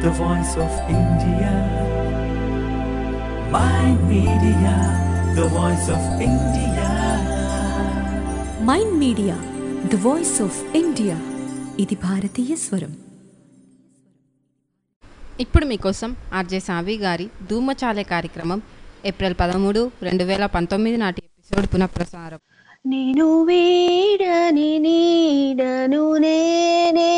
the voice of India. My media, the voice of India. Mind media the voice of India ఇది భారతీయ స్వరం ఇప్పుడు మీకోసం RJ సావి గారి ధూమచాలే కార్యక్రమం ఏప్రిల్ పదమూడు రెండు వేల పంతొమ్మిది నాటి ఎపిసోడ్ పునఃప్రసారం నేను వీడని నీడను నేనే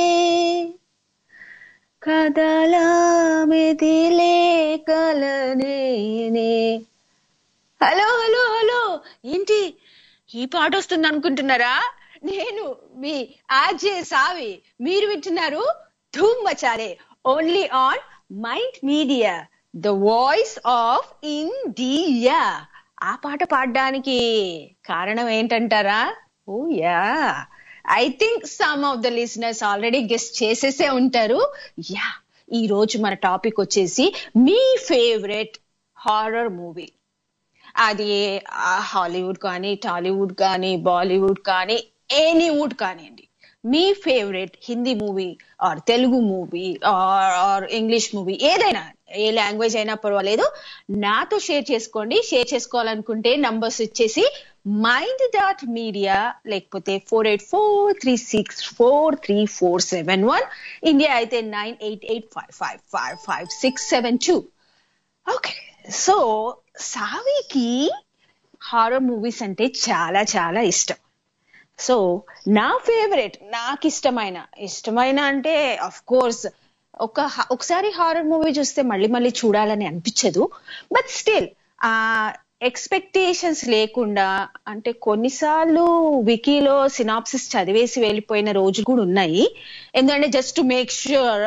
కదలా మెదిలే కలనేనే హలో హలో హలో ఏంటి ఈ పాట వస్తుంది అనుకుంటున్నారా నేను మీ ఆర్జే సావి మీరు వింటున్నారు Dhoom Machale only on mind media the voice of India ఆ పాట పాడడానికి కారణం ఏంటంటారా oh yeah I think some of the listeners already guessed చేసేసే ఉంటారు యా ఈ రోజు మన టాపిక్ వచ్చేసి మీ ఫేవరెట్ హారర్ మూవీ అది ఆ హాలీవుడ్ కానీ టాలీవుడ్ కానీ బాలీవుడ్ కానీ ఎనీవుడ్ కానివ్వండి మీ favourite Hindi movie or Telugu movie or English movie ఏదైనా ఏ లాంగ్వేజ్ అయినా పర్వాలేదు నాతో షేర్ చేసుకోండి షేర్ చేసుకోవాలనుకుంటే నంబర్స్ వచ్చేసి మైండ్ డాట్ మీడియా లేకపోతే four eight four three six four three four seven one India అయితే nine eight eight five five five five six seven two okay so సావికి హారర్ మూవీస్ అంటే చాలా చాలా ఇష్టం సో నా ఫేవరెట్ నాకు ఇష్టమైన ఇష్టమైన అంటే అఫ్ కోర్స్ ఒక ఒకసారి హారర్ మూవీ చూస్తే మళ్ళీ మళ్ళీ చూడాలని అనిపించదు బట్ స్టిల్ ఆ ఎక్స్పెక్టేషన్స్ లేకుండా అంటే కొన్నిసార్లు వికీలో సినాప్సిస్ చదివేసి వెళ్ళిపోయిన రోజులు కూడా ఉన్నాయి ఎందుకంటే జస్ట్ టు మేక్ ష్యూర్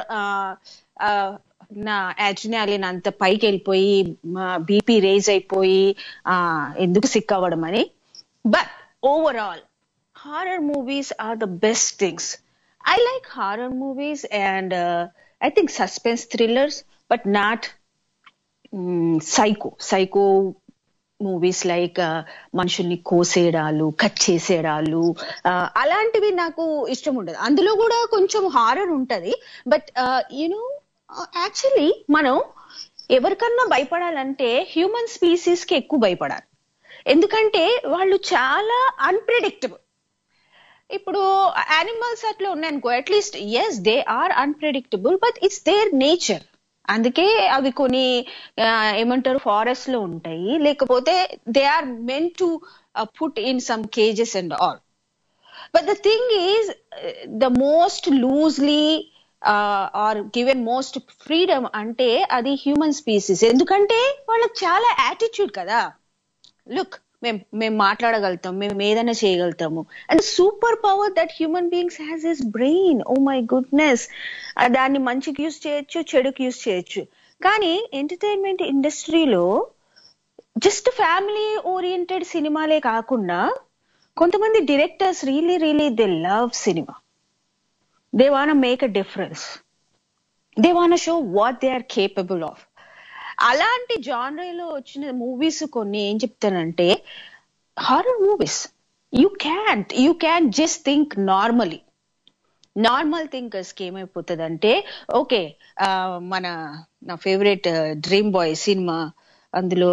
నా యాజ్నాలిన్ అంత పైకి వెళ్ళిపోయి బీపీ రేజ్ అయిపోయి ఆ ఎందుకు సిక్ అవ్వడం అని but overall horror movies are the best things. I like horror movies and uh, I think suspense thrillers, but not mm, psycho. Psycho movies like మనుషుల్ని కోసేయడాలు కట్ చేసేయడాలు అలాంటివి నాకు ఇష్టం ఉండదు అందులో కూడా కొంచెం హారర్ ఉంటది బట్ యూనో యాక్చువల్లీ మనం ఎవరికన్నా భయపడాలంటే హ్యూమన్ స్పీసీస్ కి ఎక్కువ భయపడాలి ఎందుకంటే వాళ్ళు చాలా అన్ప్రెడిక్టబుల్ ఇప్పుడు యానిమల్స్ అట్లా ఉన్నాయనుకో at least yes they are unpredictable but it's their nature అందుకే అవి కొన్ని ఏమంటారు ఫారెస్ట్ లో ఉంటాయి లేకపోతే they are meant to put in some cages and all but the thing is the most loosely are given most freedom అంటే అది human species ఎందుకంటే వాళ్ళకి చాలా యాటిట్యూడ్ కదా లుక్ మేము మేము మాట్లాడగలుగుతాం మేము ఏదైనా చేయగలుగుతాము and super power that human beings has is brain oh my goodness దాన్ని మంచికి యూస్ చేయొచ్చు చెడుకి యూస్ చేయొచ్చు కానీ ఎంటర్టైన్మెంట్ ఇండస్ట్రీలో జస్ట్ ఫ్యామిలీ ఓరియంటెడ్ సినిమాలే కాకుండా కొంతమంది directors really really they love cinema they want make a difference they want show what they are capable of అలాంటి జానరీలో వచ్చిన మూవీస్ కొన్ని ఏం చెప్తానంటే horror movies you can't you can just think normally normal thinkers కి ఏమైపోతుంది అంటే okay మన నా ఫేవరెట్ డ్రీమ్ బాయ్ సినిమా అందులో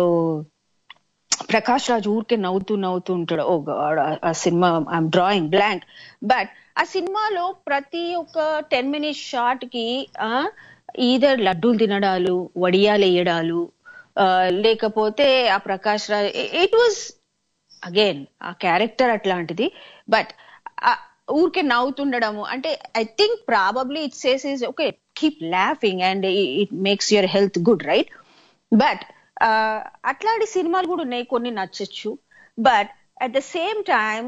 ప్రకాష్ రాజ్ ఊరికే నవ్వుతూ నవ్వుతూ ఉంటాడు ఓ ఆ సినిమా ఐఎమ్ డ్రాయింగ్ బ్లాంక్ బట్ ఆ సినిమాలో ప్రతి ఒక్క టెన్ మినిట్స్ షార్ట్ కి ఈధర్ లడ్డూలు తినడాలు వడియాలు వేయడాలు లేకపోతే ఆ Prakash Raj it was again ఆ క్యారెక్టర్ అట్లాంటిది బట్ ఊరికే నవ్వుతుండడము అంటే I think probably it says is okay keep laughing and it makes your health good right but అట్లాంటి సినిమాలు కూడా ఉన్నాయి కొన్ని నచ్చచ్చు but at the same time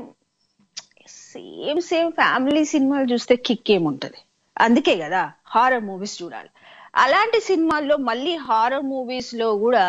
same same family సినిమాలు చూస్తే కిక్ ఏముంటది అందుకే కదా హారర్ మూవీస్ చూడాలి అలాంటి సినిమాల్లో మళ్ళీ హారర్ మూవీస్ లో కూడా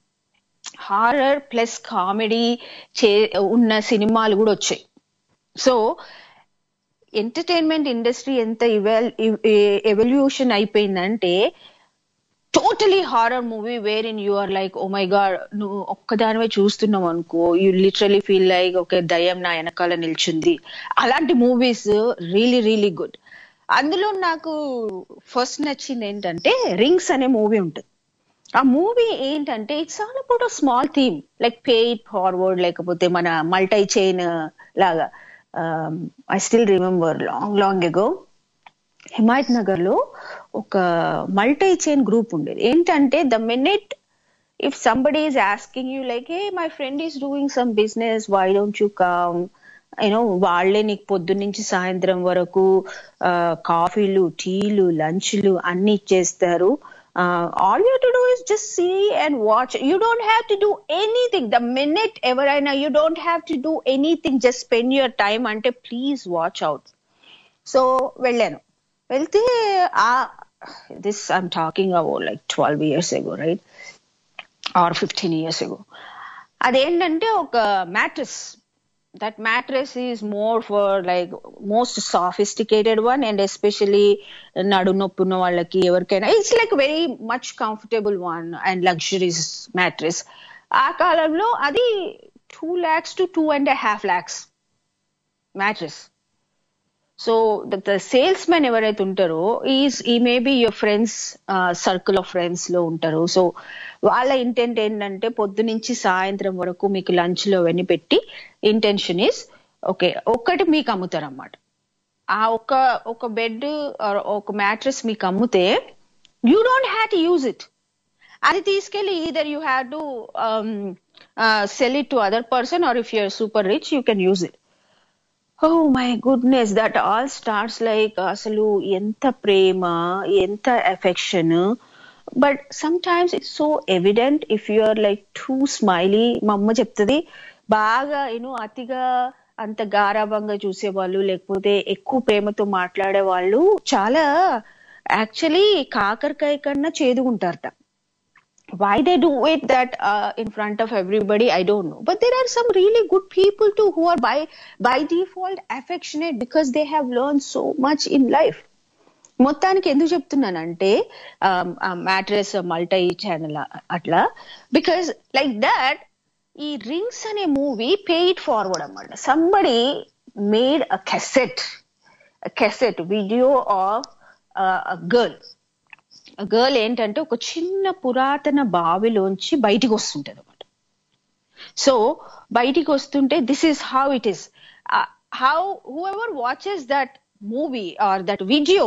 హారర్ ప్లస్ కామెడీ చే ఉన్న సినిమాలు కూడా వచ్చాయి సో ఎంటర్టైన్మెంట్ ఇండస్ట్రీ ఎంత ఎవల్యూషన్ అయిపోయిందంటే totally horror movie where in you are like oh my god నువ్వు ఒక్కదానివే చూస్తున్నావు అనుకో యూ లిటరలీ ఫీల్ లైక్ ఒక దయ్యం నా వెనకాల నిల్చుంది అలాంటి మూవీస్ రియలీ రియలీ గుడ్ అందులో నాకు ఫస్ట్ నచ్చింది ఏంటంటే రింగ్స్ అనే మూవీ ఉంటుంది ఆ మూవీ ఏంటంటే it's all about a small theme like pay it forward లేకపోతే మన మల్టీ చైన్ లాగా I still remember long long ago Himayat Nagar లో ఒక మల్టీ చైన్ గ్రూప్ ఉండేది ఏంటంటే the minute if somebody is asking you like hey my friend is doing some business why don't you come you know వాళ్ళే నీకు పొద్దు నుంచి సాయంత్రం వరకు కాఫీలు టీలు లంచ్లు అన్ని ఇచ్చేస్తారు all you to do is just see and watch you don't have to do anything the minute ఎవరైనా you don't have to do anything just spend your time అంటే ప్లీజ్ వాచ్ అవుట్ సో వెళ్ళాను వెళ్తే ఆ this I'm talking about like twelve years ago right or fifteen years ago అదేంటంటే ఒక mattress that mattress is more for like most sophisticated one and especially నడు నొప్పి ఉన్న వాళ్ళకి ఎవరికైనా it's like very much comfortable one and luxuries mattress ఆ కాలంలో అది two lakhs to two and half lakhs mattress so the salesmen ఎవరైతే ఉంటారో ఈజ్ ఈ maybe your friends circle of friends లో ఉంటారు సో వాళ్ళ ఇంటెంట్ ఏంటంటే పొద్దు నుంచి సాయంత్రం వరకు మీకు లంచ్ లో అవన్నీ పెట్టి ఇంటెన్షన్ ఇస్ ఓకే ఒక్కటి మీకు అమ్ముతారు అన్నమాట ఆ ఒక ఒక బెడ్ ఒక మ్యాట్రెస్ మీకు అమ్ముతే you don't have to use it అది తీసుకెళ్లి either you have to sell it to other person or if you're super rich you can use it oh my goodness that all starts like అసలు ఎంత ప్రేమ ఎంత affection but sometimes it's so evident if you are like too smiley మా అమ్మ చెప్తుంది బాగా you know అతిగా అంత గారాభంగా చూసేవాళ్ళు లేకపోతే ఎక్కువ ప్రేమతో మాట్లాడే వాళ్ళు చాలా యాక్చువల్లీ కాకరకాయ కన్నా చేదుగుంటారట why they do it that uh, in front of everybody i don't know but there are some really good people too who are by by default affectionate because they have learned so much in life మొత్తానికి ఎందుకు చెప్తున్నానంటే mattress multi channel అట్లా because like that ఈ rings అనే movie paid forward అన్నమాట somebody made a cassette cassette video of girl girl ఏంటంటే ఒక చిన్న పురాతన బావిలోంచి బయటికి వస్తుంటది అనమాట సో బయటికి వస్తుంటే this is how it is how whoever watches that movie or that video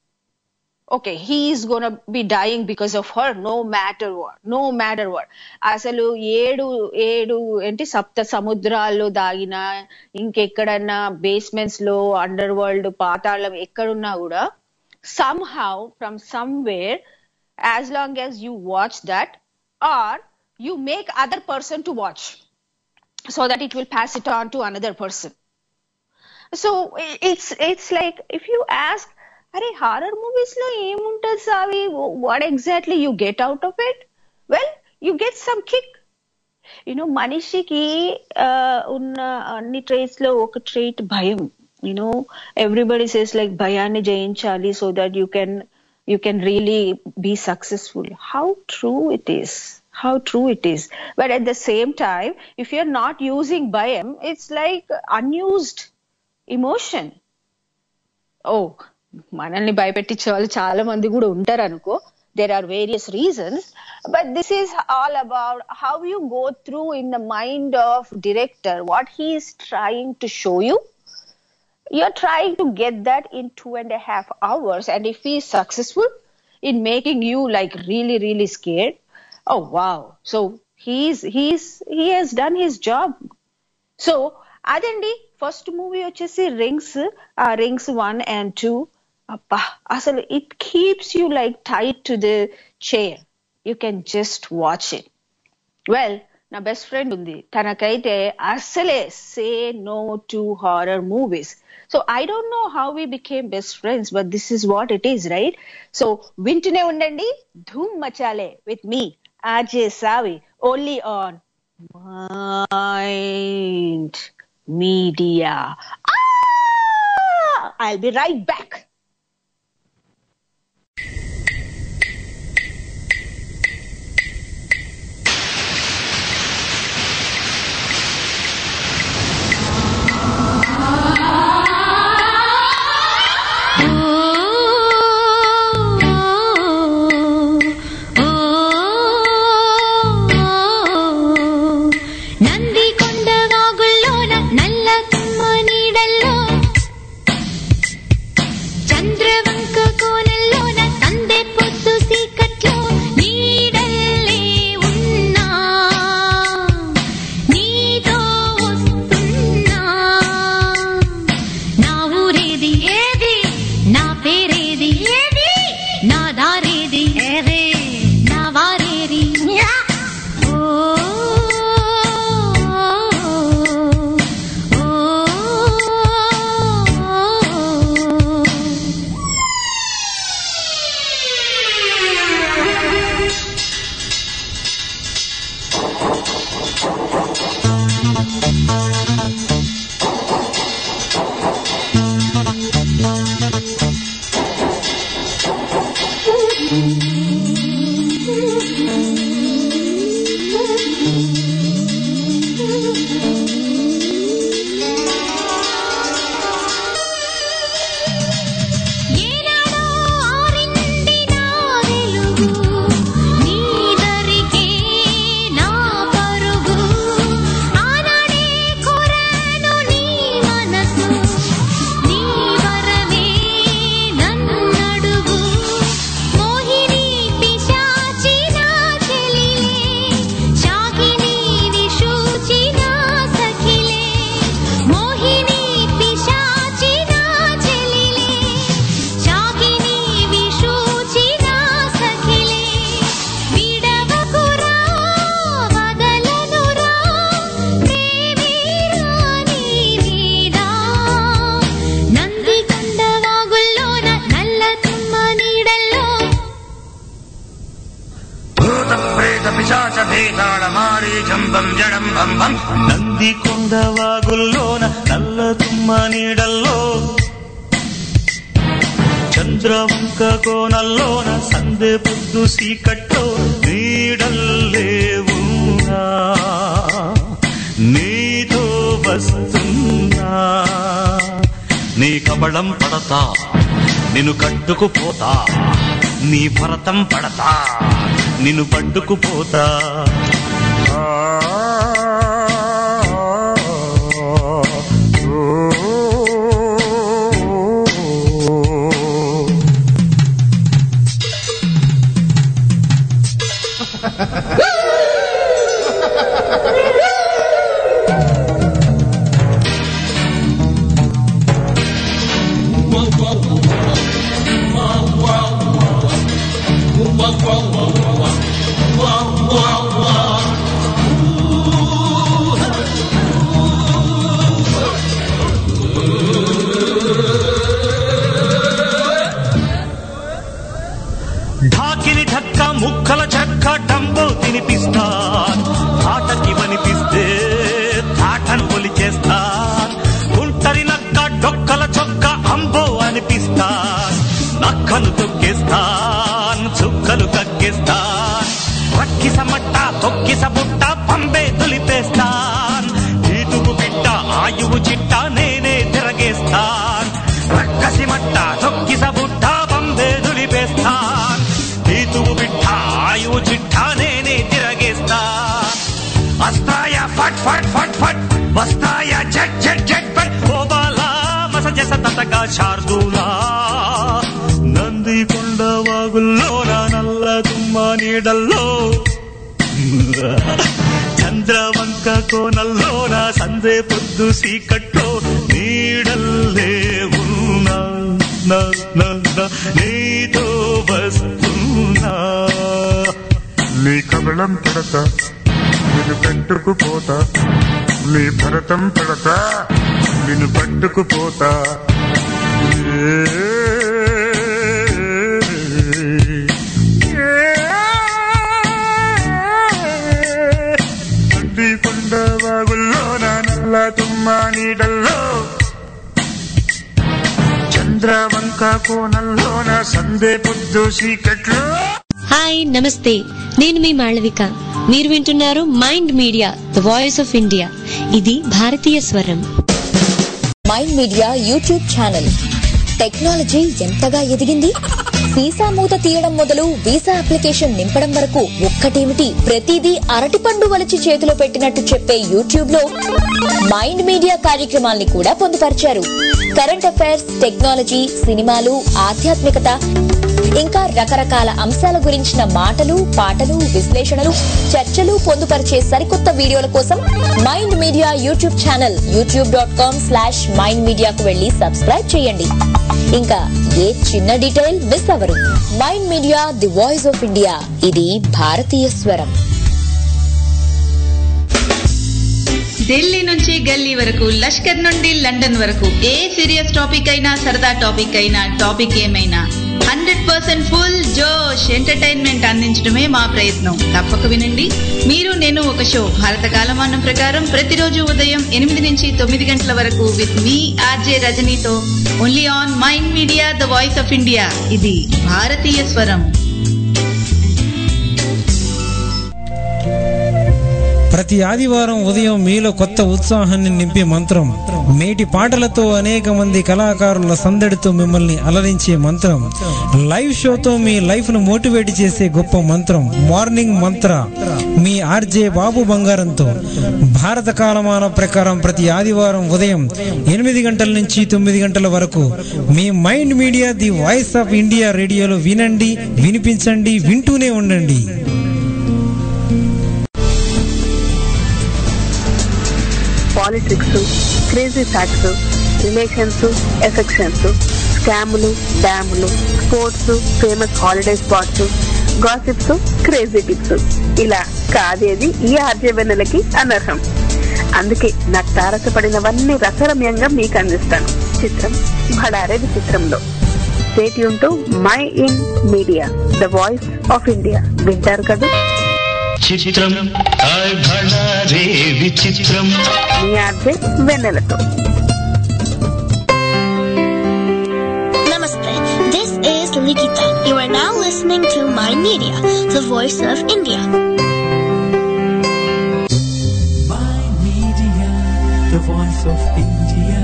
okay he's gonna be dying because of her no matter what no matter what అసలు ఏడు ఏడు ఏంటి సప్త సముద్రాల్లో దాగిన ఇంకెక్కడన్నా బేస్మెంట్స్ లో అండర్ వరల్డ్ పాతాళం ఎక్కడున్నా కూడా somehow from somewhere as long as you watch that or you make other person to watch so that it will pass it on to another person so it's it's like if you ask అరే horror movies లో ఏముంటది Savi what exactly you get out of it well you get some kick you know మనిషికి ఉన్న అన్ని traits లో ఒక trait భయం you know everybody says like bhayani jayinchali so that you can you can really be successful how true it is how true it is but at the same time if you're not using bayam it's like unused emotion oh మనల్ని భయపెట్టించే వాళ్ళు చాలా మంది కూడా ఉంటారు అనుకో there are various reasons but this is all about how you go through in the mind of director what he is trying to show you you're trying to get that in two and a half hours and if he's successful in making you like really really scared oh wow so he's he's he has done his job so అదండి first movie వచ్చేసి rings ఆ rings one and two అబ్బా అసలు it keeps you like tight to the chair you can just watch it well నా best friend ఉంది తనకైతే అసలే say no to horror movies so I don't know how we became best friends but this is what it is right so వింటూనే ఉండండి Dhoom Machale with me RJ Savi only on mind media I'll be right back ఓ ఏనాడో ఆరిండిన వెలుగు నీదరికే నా పరుగు ఆనాడే కోరాను నీ మనసు నీ వరమే నన్నడుగు మోహిని పిశాచి నా చెలిలే శాకిని విశూచి నా సఖిలే మోహిని పిశాచి నా చెలిలే శాకిని విశూచి నా సఖిలే విడవకురా వదలనురా ప్రేమేరా నీ వీడా నంది కొండ వాగుల్లోన నల్ల తుమ్మ నీడల్లో భూత ప్రేత పిశాచ భేతాళ మారీ జంబం జడం బం బం నంది కొండ వాగుల్లోన నల్ల తుమ్మ నీడల్లో చంద్రవంక కోనల్లోన సందె పొద్దు సీకట్లో నీడల్లేవునా నీతో వస్తున్నా నీ కబళం పడతా నిన్ను కట్టుకుపోతా నీ భరతం పడతా నిన్ను పట్టుకుపోతా ఢాకిని ఢక్క ముక్కల చెక్క డంబో తినిపిస్తా ఆటకి వనిపిస్తే తాటను ఒలిచేస్తా గుంటరి నక్క డొక్కల చొక్క అంబో అనిపిస్తా నక్కను తొక్కేస్తాన్ చుక్కలు కక్కిస్తాన్ రక్కిస మట్ట తొక్కిస బుట్ట పంబే తులిపేస్తాన్ ఈతుగు బిడ్డ ఆయువు చిట్ట నేనే తిరగేస్తాన్ రక్కసి మట్ట తొక్కిస బుట్ట పంబే తులిపేస్తాన్ ఈతుగు బిడ్డ ఆయువు చిట్ట నేనే తిరగేస్తాన్ వస్తాయ ఫట్ ఫట్ ఫట్ ఫట్ వస్తాయ జట్ జట్ జట్ ఫట్ ఓ బాలా మస జస తతగా శార్దూలా నంది కొండ వాగుల్లోన నల్ల తుమ్మ నీడల్లో చంద్రవంక కోనల్లోన సందే పొద్దు సీకట్లో నీడల్లే ఉన్నా నా, నా, నా, నీతో వస్తున్నా నీ కబళం పడతా నిన్ను పెట్టుకుపోతా నీ భరతం పడతా నిన్ను పట్టుకుపోతా నంది కొండ వాగుల్లో నా నల్ల తుమ్మ నీడల్లో చంద్రవంక కోనల్లోన సందే పొద్దు చీకట్లో హాయ్ నమస్తే నేను మీ మాళవిక మీరు వింటున్నారు mind media the voice of India ఇది భారతీయ స్వరం mind media YouTube channel technology ఎంతగా ఎదిగింది వీసా మూత తీయడం మొదలు వీసా అప్లికేషన్ నింపడం వరకు ఒక్కటేమిటి ప్రతిదీ అరటిపండు వలిచి చేతిలో పెట్టినట్టు చెప్పే యూట్యూబ్ లో మైండ్ మీడియా కార్యక్రమాల్ని కూడా పొందుపరిచారు కరెంట్ అఫైర్స్ టెక్నాలజీ సినిమాలు ఆధ్యాత్మికత ఇంకా రకరకాల అంశాల గురించిన మాటలు పాటలు విశ్లేషణలు చర్చలు పొందుపరిచే సరికొత్త వీడియోల కోసం mind media YouTube channel YouTube dot com slash mind మీడియాకు వెళ్లి సబ్స్క్రైబ్ చేయండి ఇంకా ఏ చిన్న డీటెయిల్ మిస్ అవ్వరు mind media the voice of India ఇది భారతీయ స్వరం ఢిల్లీ నుంచి గల్లీ వరకు లష్కర్ నుండి లండన్ వరకు ఏ సీరియస్ టాపిక్ అయినా సరదా టాపిక్ అయినా టాపిక్ ఏమైనా hundred percent full josh entertainment అందించడమే మా ప్రయత్నం తప్పక వినండి మీరు నేను ఒక షో భారత కాలమానం ప్రకారం ప్రతిరోజు ఉదయం ఎనిమిది నుంచి తొమ్మిది గంటల వరకు విత్ మీ ఆర్జే రజనీతో only on mind media the voice of India ఇది భారతీయ స్వరం ప్రతి ఆదివారం ఉదయం మీలో కొత్త ఉత్సాహాన్ని నింపే మంత్రం మేటి పాటలతో అనేక మంది కళాకారుల సందడితో మిమ్మల్ని అలరించే మంత్రం లైవ్ షోతో మీ లైఫ్ ను మోటివేట్ చేసే గొప్ప మంత్రం మార్నింగ్ మంత్ర మీ ఆర్జే బాబు బంగారంతో భారత కాలమాన ప్రకారం ప్రతి ఆదివారం ఉదయం ఎనిమిది గంటల నుంచి తొమ్మిది గంటల వరకు మీ mind media the voice of India రేడియోలో వినండి వినిపించండి వింటూనే ఉండండి politics crazy facts relations affections స్కాములు డ్యాములు sports famous holiday spots gossips crazy tips ఇలా కాదేది ఈ ఆర్జవెన్నెలకి అనర్హం అందుకే నాకు తారసపడినవన్నీ రసరమ్యంగా మీకు అందిస్తాను చిత్రం భడారే విచిత్రంలో స్టేట్ యూన్ Mind Media the voice of India వింటారు కదా చిత్రం హాయ్ భళా రే విచిత్రం మీ ఆర్జే వెన్నెలతో Namaste. This is Likita. You are now listening to My Media, the voice of India. Media, the voice of India.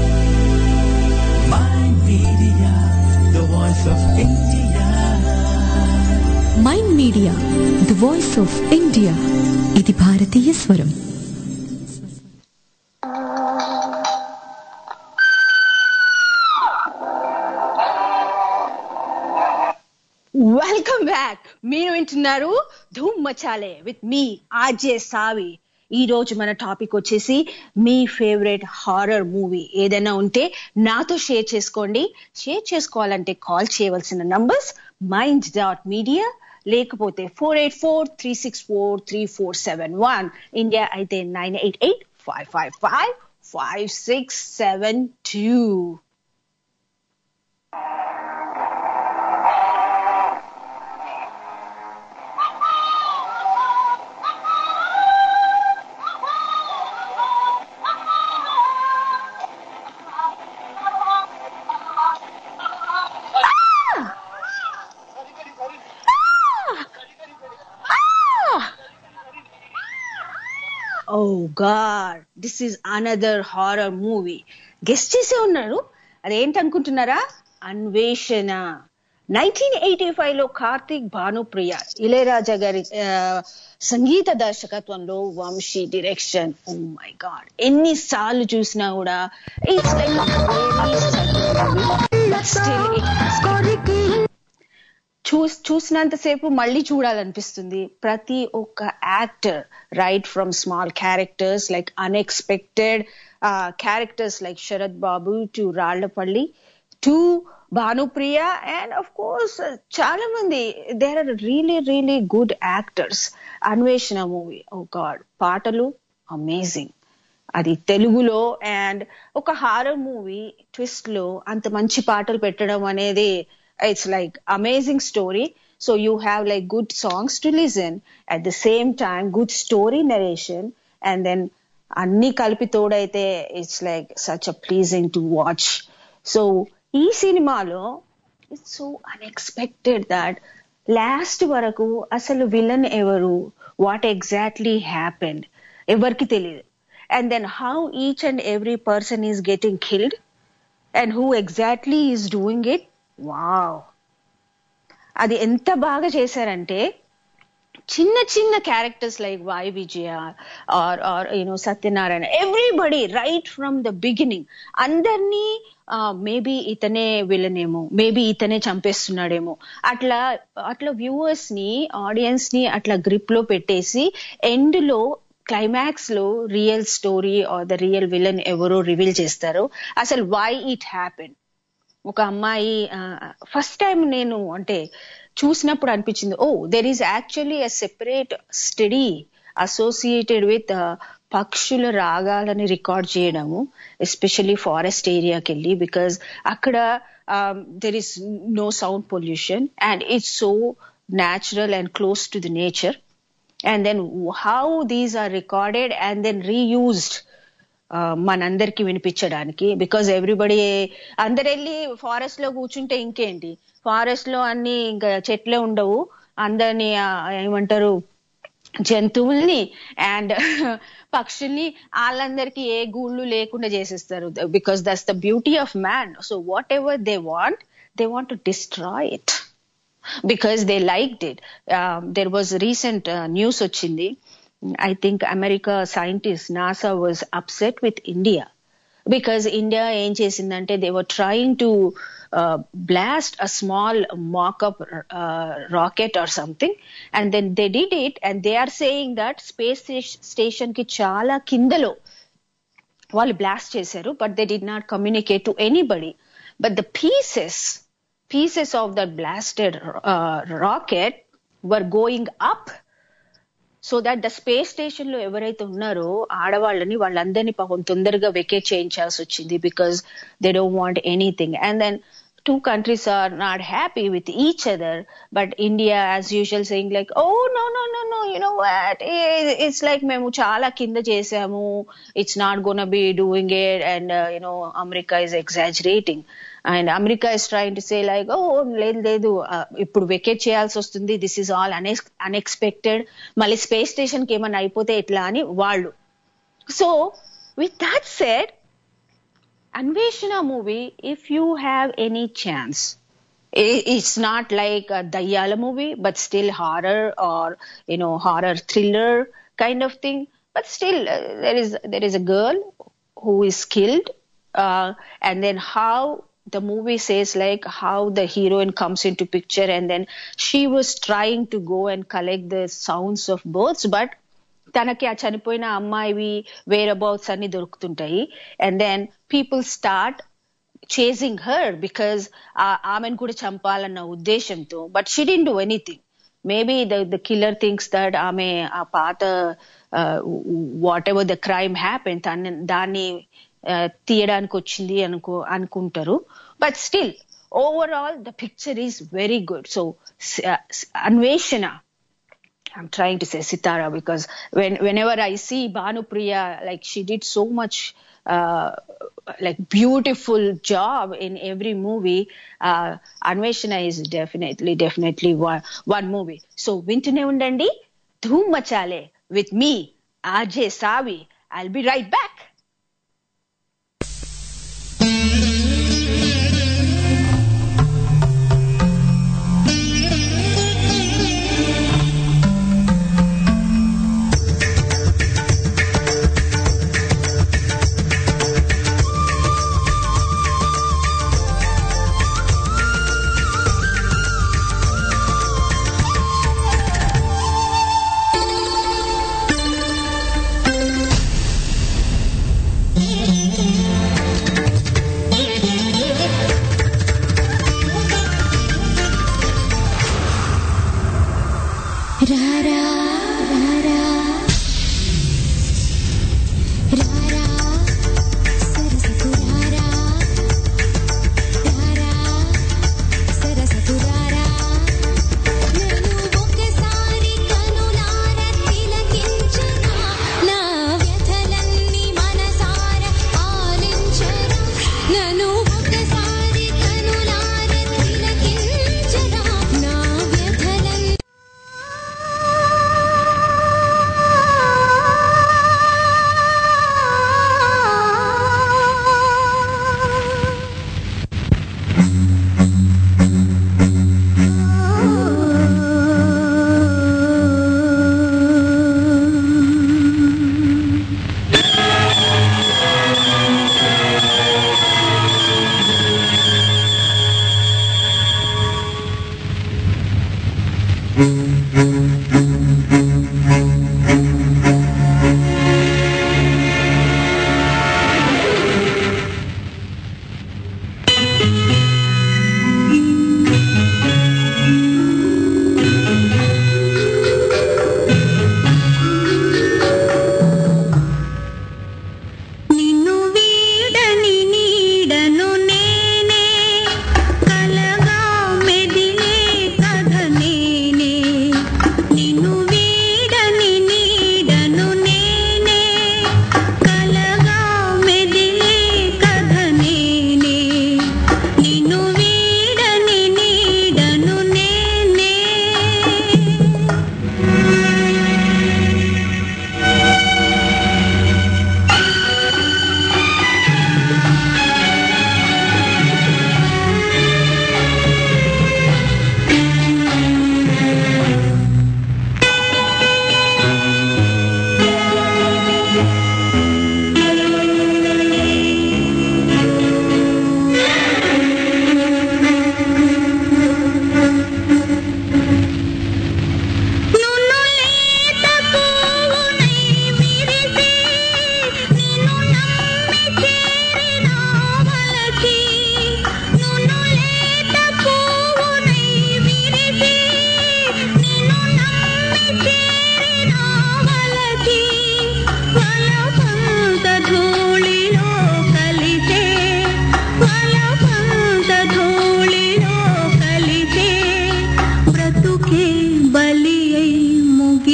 My media, the voice of India. Mind media the voice of India ఇది భారతీయ స్వరం welcome back మీరు వింటున్నారు Dhoom Machale with me RJ సావి ఈ రోజు మన topic వచ్చేసి మీ ఫేవరెట్ హారర్ మూవీ ఏదైనా ఉంటే నాతో షేర్ చేసుకోండి షేర్ చేసుకోవాలంటే కాల్ చేయవలసిన నంబర్స్ మైండ్ డాట్ మీడియా లేకపోతే four eight four three six four three four seven one India అయితే nine eight eight five five five five six seven two oh god this is another horror movie guessed చేసే ఉన్నారు అదేంటనుకుంటున్నారా అన్వేషణ nineteen eighty five లో కార్తీక్ భానుప్రియ ఇళయరాజా గారి ఆ, సంగీత దర్శకత్వంలో Vamsi direction oh my god ఎన్నిసార్లు చూసినా కూడా ఇట్స్ లైక్ చూస్ చూసినంతసేపు మళ్ళీ చూడాలనిపిస్తుంది ప్రతి ఒక్క actor right from small characters like unexpected characters like Sarath Babu to Rallapalli to Bhanupriya and of course చాలా మంది there are really really good actors Anveshana movie oh god పాటలు అమేజింగ్ అది తెలుగులో అండ్ ఒక హారర్ మూవీ ట్విస్ట్ లో అంత మంచి పాటలు పెట్టడం అనేది it's like amazing story so you have like good songs to listen at the same time good story narration and then అన్ని కలిపి తోడైతే it's like such a pleasing to watch so ఈ సినిమాలో it's so unexpected that last వరకు అసలు villain ఎవరు what exactly happened ఎవరికి తెలియదు and then how each and every person is getting killed and who exactly is doing it wow అది ఎంత బాగా చేశారంటే చిన్న చిన్న characters like Vayu Vijaya or or you know Satyanarayana everybody right from the beginning అందరినీ మేబీ ఇతనే విలనేమో మేబీ ఇతనే చంపేస్తున్నాడేమో అట్లా అట్లా వ్యూవర్స్ ని ఆడియన్స్ ని అట్లా గ్రిప్ లో పెట్టేసి ఎండ్ లో క్లైమాక్స్ లో real story or the real villain ఎవరో రివీల్ చేస్తారు అసలు వై ఇట్ హ్యాపెన్ ఒక అమ్మాయి ఫస్ట్ టైం నేను అంటే చూసినప్పుడు అనిపించింది oh there is actually a separate study associated with పక్షుల రాగాలని రికార్డ్ చేయడము ఎస్పెషల్లీ ఫారెస్ట్ ఏరియాకి వెళ్ళి బికాజ్ అక్కడ there is no sound pollution and it's so natural and close to the nature and then how these are recorded and then reused మనందరికి వినిపించడానికి because everybody అందరు వెళ్ళి ఫారెస్ట్ లో కూర్చుంటే ఇంకేంటి ఫారెస్ట్ లో అన్ని ఇంకా చెట్లే ఉండవు అందరిని ఆ, ఏమంటారు జంతువుల్ని అండ్ పక్షుల్ని వాళ్ళందరికీ ఏ గూళ్ళు లేకుండా చేసేస్తారు because that's the beauty of man so whatever they want they want to destroy it because they liked it. Um, there was recent uh, news వచ్చింది I think America scientists, NASA was upset with India because India ఏం చేసిందంటే they were trying to uh, blast a small mock-up uh, rocket or something and then they did it and they are saying that space station కి చాలా కిందలో వాళ్ళు blast చేశారు but they did not communicate to anybody but the pieces pieces of that blasted uh, rocket were going up so that the space station లో ఎవరైతే ఉన్నారో ఆడవాళ్ళని వాళ్ళందరినీ పాపం తొందరగా వెకేట్ చేయించాల్సి వచ్చింది because they don't want anything and then two countries are not happy with each other but India as usual saying like oh no no no no you know what it's like మేము చాలా కింద చేసాము it's not gonna be doing it and you know America is exaggerating and America is trying to say like oh లేదు లేదు ఇప్పుడు vacate చేయాల్సి వస్తుంది this is all unexpected మళ్ళీ స్పేస్ స్టేషన్ కి ఏమైనా అయిపోతే ఎట్లా అని వాళ్ళు so with that said Anveshana movie if you have any chance it's not like a Dayala movie, but still horror or you know horror thriller kind of thing. But still, uh, there is there is a girl who is killed, uh, and then how the movie says like how the heroine comes into picture, and then she was trying to go and collect the sounds of birds, but తనకి ఆ చనిపోయిన అమ్మాయివి whereabouts అన్ని దొరుకుతుంటాయి and then people start chasing her because ఆమెను కూడా చంపాలన్న ఉద్దేశంతో but she didn't do anything maybe the the killer things that ఆమె ఆ పాత whatever the crime happen తన దాన్ని తీయడానికి వచ్చింది అనుకో అనుకుంటారు but still overall the picture is very good so Anveshana I'm trying to say Sitara because when whenever I see Banu Priya, like she did so much uh, like beautiful job in every movie. Uh, Anveshana is definitely definitely one one movie. So Vintune Undandi, Dhoom Machale with me, RJ Savi. I'll be right back. రారా రారా రారా సరసకు రారా రారా సరసకు రారా నన్ను ఒక్కసారి కనులార తిలకించరా నా వ్యథలన్నీ మనసార ఆలించరా నన్ను ఒక్కసారి కనులార తిలకించరా నా వ్యథలన్నీ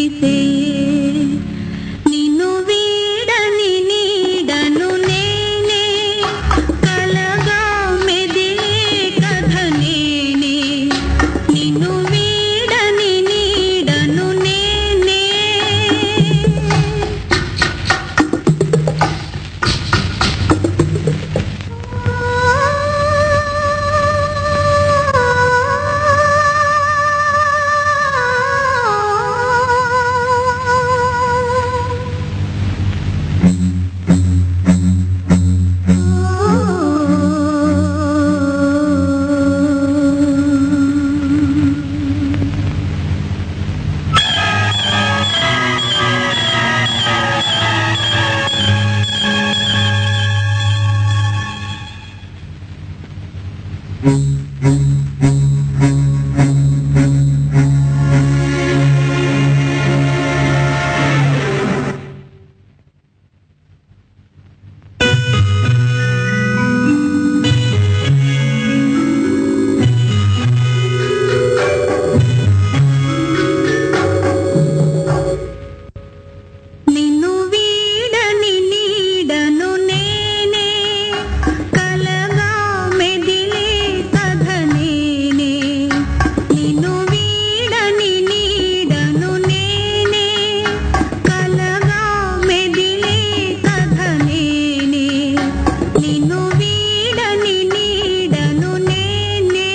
మురిసే నిన్ను వీడని నీడను నేనే కలగా మెదిలే కథ నేనే నిన్ను వీడని నీడను నేనే నిన్ను వీడని నీడను నేనే కలగా మెదిలే కథ నేనే నిన్ను వీడని నీడను నేనే కలగా మెదిలే కథ నేనే నిన్ను వీడని నీడను నేనే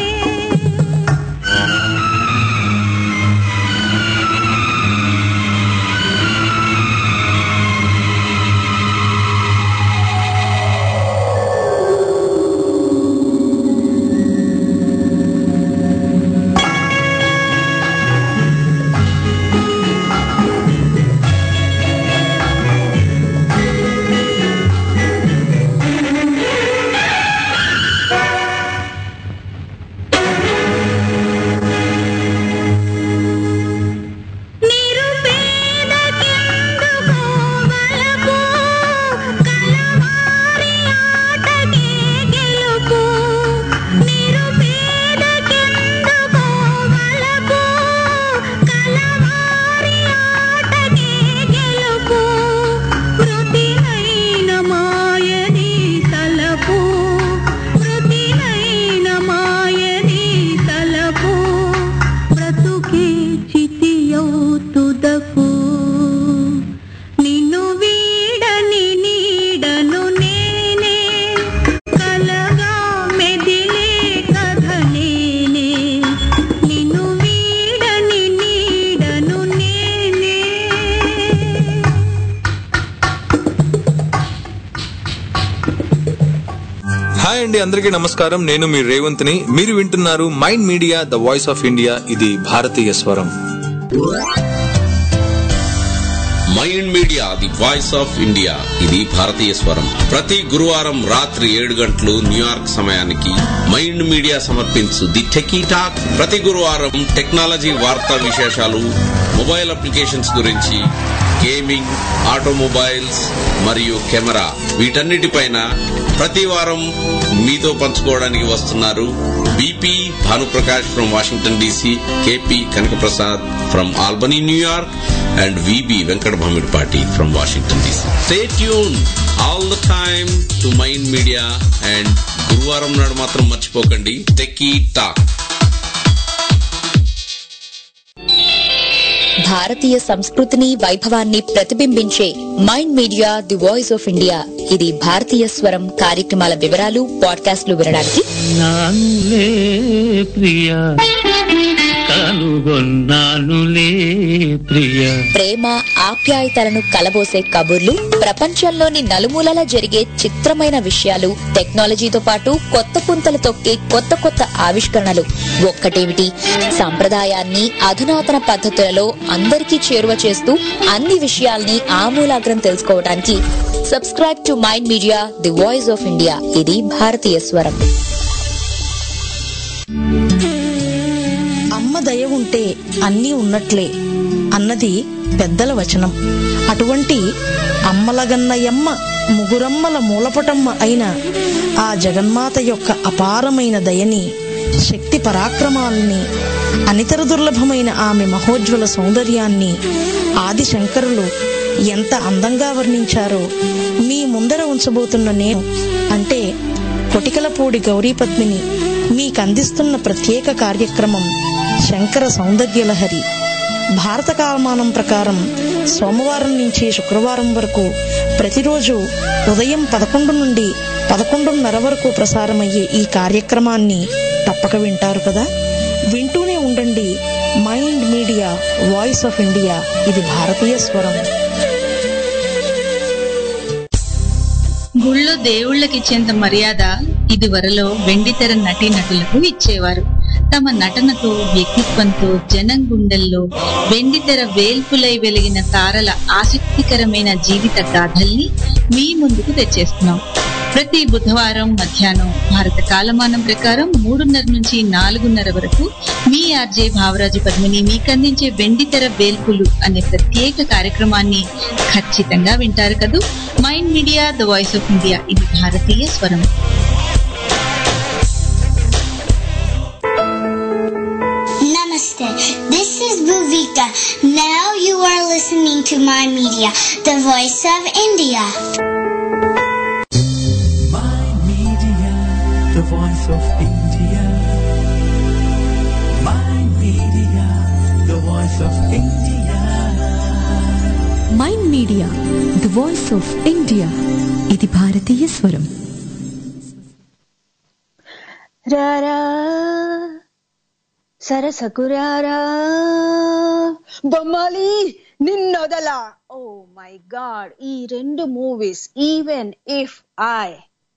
బ్రతుకే చితియౌతుదకు నిన్ను వీడని నీడను నేనే కలగా మెదిలే కథ నేనే నిన్ను వీడని నీడను నేనే హాయ్ అండి అందరికీ నమస్కారం నేను మీ రేవంత్ని మీరు వింటున్నారు mind media the voice of India ఇది భారతీయ స్వరం mind media the voice of India ఇది భారతీయ స్వరం ప్రతి గురువారం రాత్రి ఏడు గంటలు న్యూయార్క్ సమయానికి మైండ్ మీడియా సమర్పించు ది టెకీ టాక్ ప్రతి గురువారం టెక్నాలజీ వార్తా విశేషాలు మొబైల్ అప్లికేషన్స్ గురించి గేమింగ్ ఆటోమొబైల్స్ మరియు కెమెరా వీటన్నిటిపైన ప్రతి వారం మీతో పంచుకోవడానికి వస్తున్నారు BP Bhanuprakash from Washington DC KP Kanakaprasad from Albany New York and VB Venkata Bhamidipati from Washington DC stay tune all the time to mind media and గురువారం నాడు మాత్రం మర్చిపోకండి టెకీ టాక్ భారతీయ సంస్కృతిని వైభవాన్ని ప్రతిబింబించే mind media the voice of India ఇది భారతీయ స్వరం కార్యక్రమాల వివరాలు పాడ్కాస్ట్లు వినడానికి నానులే ప్రియ కనుగొన్నానులే ప్రియ ప్రేమ ఆప్యాయతలను కలబోసే కబుర్లు ప్రపంచంలోని నలుమూలలా జరిగే చిత్రమైన విషయాలు టెక్నాలజీతో పాటు కొత్త పుంతలు తొక్కే కొత్త కొత్త ఆవిష్కరణలు ఒక్కటేమిటి సంప్రదాయాన్ని అధునాతన పద్ధతులలో అందరికీ చేరువ చేస్తూ అన్ని విషయాల్ని ఆమూలాగ్రం తెలుసుకోవడానికి subscribe to mind media the voice of India ఇది భారతీయ స్వరం అమ్మ దయ ఉంటే అన్నీ ఉన్నట్లే అన్నది పెద్దల వచనం అటువంటి అమ్మలగన్నయమ్మ ముగురమ్మల మూలపటమ్మ అయిన ఆ జగన్మాత యొక్క అపారమైన దయని శక్తి పరాక్రమాల్ని అనితర దుర్లభమైన ఆమె మహోజ్వల సౌందర్యాన్ని ఆది శంకరులు ఎంత అందంగా వర్ణించారో మీ ముందర ఉంచబోతున్న నేను అంటే కొటికలపూడి గౌరీ పద్మిని మీకందిస్తున్న ప్రత్యేక కార్యక్రమం శంకర సౌందర్యలహరి భారత కాలమానం ప్రకారం సోమవారం నుంచి శుక్రవారం వరకు ప్రతిరోజు ఉదయం పదకొండు నుండి పదకొండున్నర వరకు ప్రసారమయ్యే ఈ కార్యక్రమాన్ని తప్పక వింటారు కదా వింటూనే ఉండండి mind media voice of India ఇది భారతీయ స్వరం గుళ్ళో దేవుళ్ళకిచ్చేంత మర్యాద ఇదివరలో వెండితెర నటీనటులకు ఇచ్చేవారు తమ నటనతో వ్యక్తిత్వంతో జనం గుండెల్లో వెండితెర వేల్పులై వెలిగిన తారల ఆసక్తికరమైన జీవిత గాథల్ని మీ ముందుకు తెచ్చేస్తున్నాం ప్రతి బుధవారం మధ్యాహ్నం భారత కాలమానం ప్రకారం మూడున్నర నుంచి నాలుగున్నర వరకు మీ ఆర్జే భావరాజు పద్మిని మీకందించే వెండితెర వేల్పులు అనే ప్రత్యేక కార్యక్రమాన్ని ఖచ్చితంగా వింటారు కదూ mind media the voice of India ఇది భారతీయ స్వరం Namaste. This is Bhuvika. Now you are listening to my media, the voice of India. Mind Media, the voice of India. Mind Media, the voice of India. Mind media the voice of India ఇది భారతీయ స్వరం రారా సరసకురారా బొమ్మాలి నిన్నొదల ఓ my God ఈ రెండు movies even if I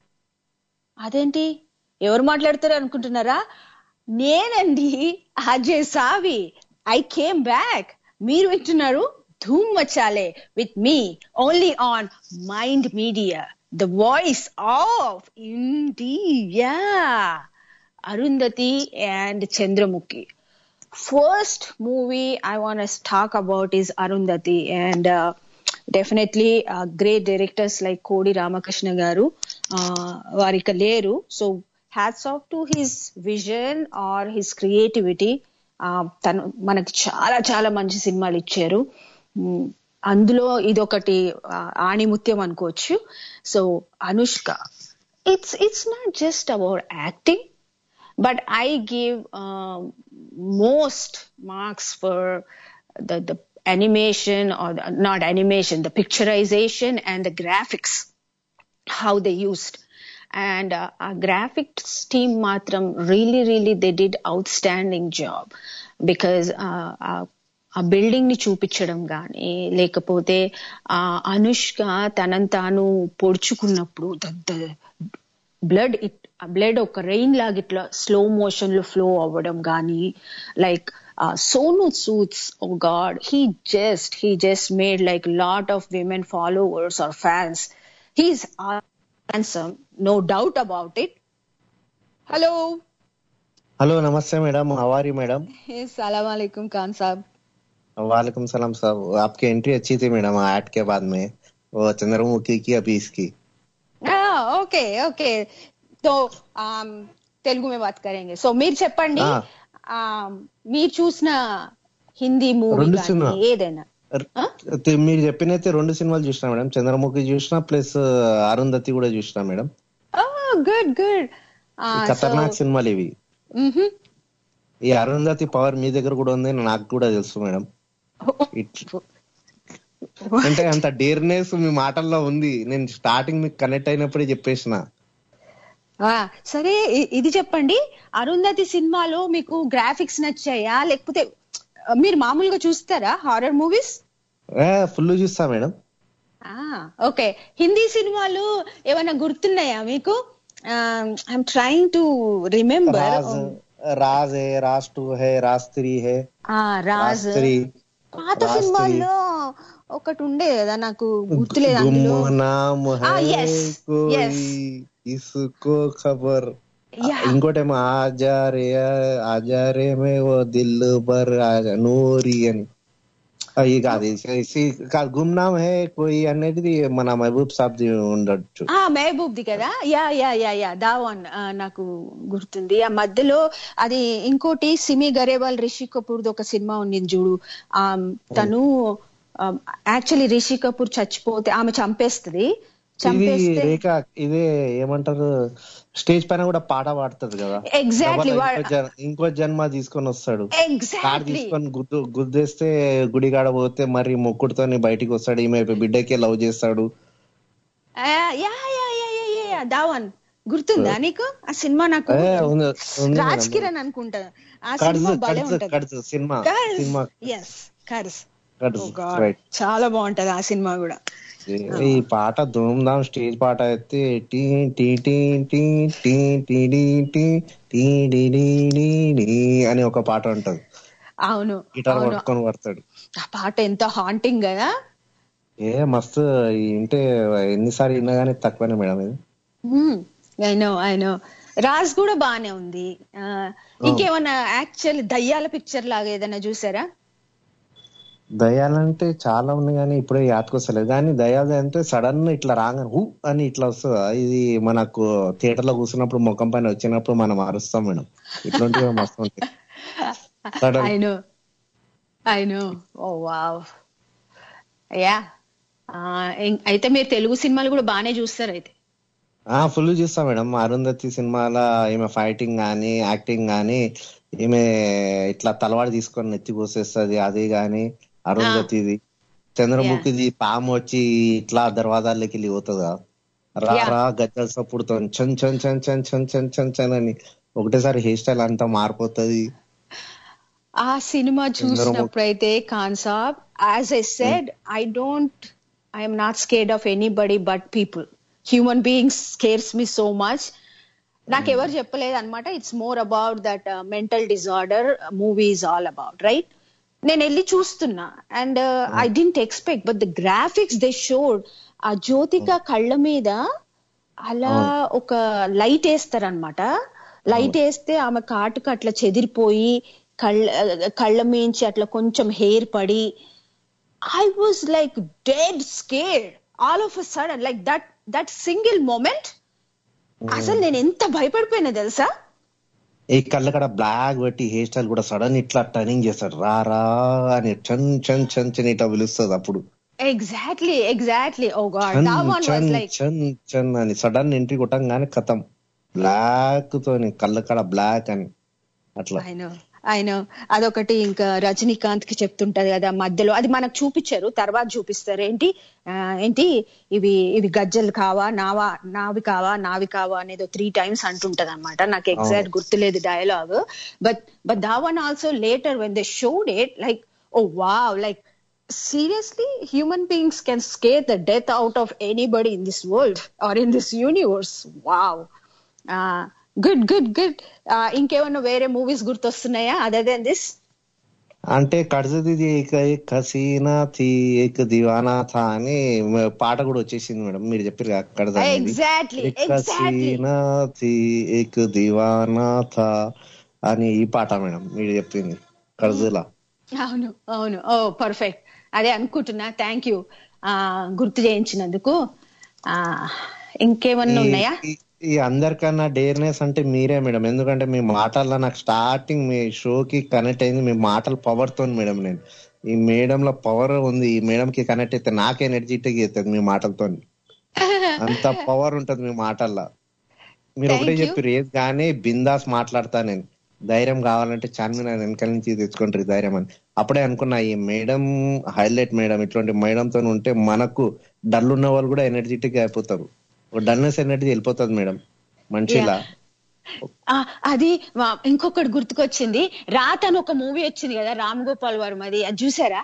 అదేంటి ఎవరు మాట్లాడతారు అనుకుంటున్నారా నేనండి అజయ్ సావి ఐ కేమ్ బ్యాక్ మీరు వింటున్నారు Dhoom Machale with me only on mind media the voice of India Arundhati and Chandramukhi first movie I want to talk about is Arundhati, and uh, definitely uh, great directors like Kodi Ramakrishna garu uh, వారిక లేరు so hats off to his vision or his creativity తను మనకి చాలా చాలా మంచి సినిమాలు ఇచ్చారు మ్, అందులో ఇదొకటి ఆ, ఆణిముత్యం అనుకోవచ్చు so Anushka it's it's not just about acting but I give um, most marks for the the animation or the, not animation, the picturization and the graphics, how they used. And uh, our graphics team matram really, really they did outstanding job because uh, uh, ఆ building ని చూపించడం కానీ లేకపోతే ఆ అనుష్క తనని తాను పొడుచుకున్నప్పుడు blood blood ఒక రెయిన్ లాగా ఇట్లా స్లో మోషన్ లో ఫ్లో అవ్వడం కానీ like Sonu Sood's oh God he just he just made like lot of women followers or fans he's handsome no doubt about it hello hello नमस्ते मैडम हवारी मैडम सलाम अलैकुम खान साहब वालेकुम सलाम साहब आपकी एंट्री अच्छी थी मैडम ऐड के बाद में वो चंद्रमुखी की अभी इसकी ఓకే ఓకే तो um, తెలుగు में बात करेंगे సో మీరు చెప్పండి ఆ. um, మీరు చూసిన హిందీ మూవీ రెండు కానీ సినిమా. ఏదైనా అయితే మీరు చెప్పినైతే రెండు సినిమాలు చూసిన మేడం చంద్రముఖి చూసిన ప్లస్ అరుంధతి కూడా చూసిన మేడం గుడ్ గుడ్ ఖతర్నాక్ సినిమాలు ఇవి ఈ అరుంధతి పవర్ మీ దగ్గర కూడా ఉంది నాకు కూడా తెలుసు మేడం ఇట్- అంటే అంత డేర్నెస్ మీ మాటల్లో ఉంది నేను స్టార్టింగ్ మీకు కనెక్ట్ అయినప్పుడే చెప్పేసిన సరే ఇ- ఇది చెప్పండి అరుంధతి సినిమాలో మీకు గ్రాఫిక్స్ నచ్చాయా లేకపోతే మీరు మామూలుగా చూస్తారా హారర్ మూవీస్ ఫుల్ చూస్తా మేడం ఓకే హిందీ సినిమాలు ఏమైనా గుర్తున్నాయా మీకు I'm trying to remember Raaz Raaz హే రాజ్ టూ హే రాజ్ త్రీ హే రాజ్ రాజ్ త్రీ పాత రాజ్ త్రీ సినిమాల్లో ఒకటి ఉండే కదా నాకు గుర్తులేదు అందులో గుమ్నామ్ Ah, హై yes, yes. కోయి ఇసుకో ఖబర్ Yeah. ఇంకోటేమో ఆజారే ఆజారే మే ఓ దిల్ బర్ ఆజా నూరి అని అయ్యి కాదు ఈ- ఈ- కాదు గుమ్నామ్ హే కోయి అనేది మన మహబూబ్ సాబ్ ది ఉండొచ్చు ఆ మెహబూబ్ది కదా యా యా యా యా దావన్ ఆ, నాకు గుర్తుంది ఆ మధ్యలో అది ఇంకోటి సిమి గరేవాల్ రిషి కపూర్ది ఒక సినిమా ఉంది చూడు ఆ తను యాక్చువల్లీ రిషి కపూర్ చచ్చిపోతే ఆమె చంపేస్తుంది ఇది చంపేస్తే రేఖ ఇదే ఏమంటారు స్టేజ్ పైన కూడా పాట పాడుతుంది కదా Exactly, ఎవరో వా- ఇంకో జన్- ఇంకో జన్మ తీసుకొని వస్తాడు కార్ ఎగ్జాక్ట్లీ తీసుకొని గుద్దు గుద్దేస్తే గుడిగాడ పోతే మరి మొక్కుడుతోని బయటికి వస్తాడు ఈమె బిడ్డకే లవ్ చేస్తాడు yeah yeah yeah yeah yeah yeah దావన్ గుర్తుందా నీకు ఆ సినిమా నాకు ఏ, ఉంది ఉంది రాజ్ మేడం. కిరణ్ అనుకుంటా ఆ కడ్జ్ సినిమా భలే కడ్జ్ ఉంటది కడ్జ్ సినిమా సినిమా ఎస్ కర్స్ కడ్జ్ రైట్ చాలా బాగుంటది ఆ సినిమా కూడా ఈ పాట ధూమ్ ధామ్ స్టేజ్ పాట అయితే టీ టీ టీ టీ టీ టీ టీ టీ టీ టీ టీ టీ టీ అని ఒక పాట ఉంటది అవును గిటార్ అవును పట్టుకొని పడతాడు ఆ పాట ఎంత హాంటింగ్ కదా ఏ మస్తు ఇంటే ఎన్నిసార్లు విన్నా కానీ తక్కువనే మేడం ఇది I know I know Raaz కూడా బానే ఉంది ఆ, ఇంకేమన్నా యాక్చువల్ దయ్యాల పిక్చర్ లాగా ఏదైనా చూసారా దయాలంటే చాలా ఉన్నాయి కానీ ఇప్పుడే యాదకొస్తలేదు కానీ దయాలు అంటే సడన్ ఇట్లా రాగానే హూ అని ఇట్లా వస్తుంది ఇది మనకు థియేటర్ లో కూర్చున్నప్పుడు ముఖం పైన వచ్చినప్పుడు మనం అరుస్తాం మేడం ఇట్లాంటివి మస్తు ఉంటాయి Sudden. I know I know oh wow yeah అయితే మీరు తెలుగు సినిమాలు కూడా బానే చూస్తారు అయితే ఆ ఫుల్ చూస్తాం మేడం అరుంధతి సినిమాల ఈమె ఫైటింగ్ గానీ యాక్టింగ్ గానీ ఈమె ఇట్లా తలవాడు తీసుకొని నెత్తి పోసేస్తుంది అది గాని అరుంధతిది చంద్రముఖిది పాము వచ్చి ఇట్లా దర్వాజాల్లోకి వెళ్ళి పోతుందా రా Yeah. రా గజ్జల సప్పుడుతో చన్ చన్ చన్ చన్ చన్ చన్ చన్ చన్ అని ఒకటేసారి హెయిర్ స్టైల్ అంతా మారిపోతుంది ఆ సినిమా చంద్రముఖి. చూసినప్పుడు అయితే Khan Saab as I said I don't I'm not scared of anybody but people human beings scares me so much నాకు ఎవరు చెప్పలేదు అనమాట it's more about that mental disorder movie is all about right నేను వెళ్ళి చూస్తున్నా and I didn't expect but the graphics they showed ఆ జ్యోతిక కళ్ళ మీద అలా ఒక లైట్ వేస్తారనమాట లైట్ వేస్తే ఆమె కాటుకు అట్లా చెదిరిపోయి కళ్ళ కళ్ళ మించి అట్లా కొంచెం హెయిర్ పడి I was like dead scare all of a sudden like that that single moment అసలు నేను ఎంత భయపడిపోయినా తెలుసా ఈ కళ్ళ కడ బ్లాక్ పెట్టి హెయిర్ స్టైల్ కూడా సడన్ ఇట్లా టర్నింగ్ చేస్తాడు రా రా అని చన్ చన్ చన్ చన్ ఇట్లా పిలుస్తుంది అప్పుడు ఎగ్జాక్ట్లీ ఎగ్జాక్ట్లీ ఓ గాడ్ చన్ that one was చన్ like చన్ చన్ అని సడన్ ఎంట్రీ కొట్టంగానే కథం బ్లాక్ తోని కళ్ళ కడ బ్లాక్ అని అట్లా ఐ నో ఐ నో అదొకటి ఇంకా రజనీకాంత్ కి చెప్తుంటది కదా మధ్యలో అది మనకు చూపించారు తర్వాత చూపిస్తారు ఏంటి ఆ, ఏంటి ఇవి ఇవి గజ్జలు కావా నావా నావి కావా నావి కావా అనేది త్రీ టైమ్స్ అంటుంటది అనమాట నాకు ఎగ్జాక్ట్ అవును. గుర్తులేదు dialogue but but the one also later when they showed it like oh wow like seriously human beings can scare the death out of anybody in this world or in this universe wow uh, good good good ఇంకేమన్నా వేరే movies గుర్తొస్తున్నాయా other than this అంటే కడ్జది ఏక ఏక్ హసీనా థీ ఏక్ దివానా థా అని మ- పాట కూడా వచ్చేసింది మేడం మీరు చెప్పారు కడజ ఎగ్జాక్ట్లీ ఎగ్జాక్ట్లీ హసీనా థీ ఏక్ దివానా థా అని ఈ పాట మేడం మీరు చెప్పింది కడ్జలా అవును అవును ఓ పర్ఫెక్ట్ అదే అనుకుంటున్నా థ్యాంక్ యూ గుర్తు చేయించినందుకు ఆ, ఇంకేమన్నా ఉన్నాయా ఈ- ఈ అందరికన్నా డేర్నెస్ అంటే మీరే మేడం ఎందుకంటే మీ మాటల్లో నాకు స్టార్టింగ్ మీ షోకి కనెక్ట్ అయింది మీ మాటల పవర్ తో మేడం నేను ఈ మేడం లో పవర్ ఉంది ఈ మేడం కి కనెక్ట్ అయితే నాకు ఎనర్జెటిక్ అవుతుంది మీ మాటలతో అంత పవర్ ఉంటది మీ మాటల్లో మీరు ఒకటే Thank you. చెప్పారు ఏది కానీ బిందాస్ మాట్లాడతా నేను ధైర్యం కావాలంటే చార్మినార్ వెనకాల నుంచి తెచ్చుకుంటారు ఈ ధైర్యం అని అప్పుడే అనుకున్నా ఈ మేడం హైలైట్ మేడం ఇట్లాంటి మేడం తో ఉంటే మనకు డల్ ఉన్న వాళ్ళు కూడా ఎనర్జెటిక్ అయిపోతారు డల్నెస్ ఎనర్జీ వెళ్ళిపోతుంది మేడం మనిషిలా ఆ, అది వా- ఇంకొకటి గుర్తుకొచ్చింది రాత్ అని ఒక మూవీ వచ్చింది కదా రామ్ గోపాల్ వర్మ అది అది చూసారా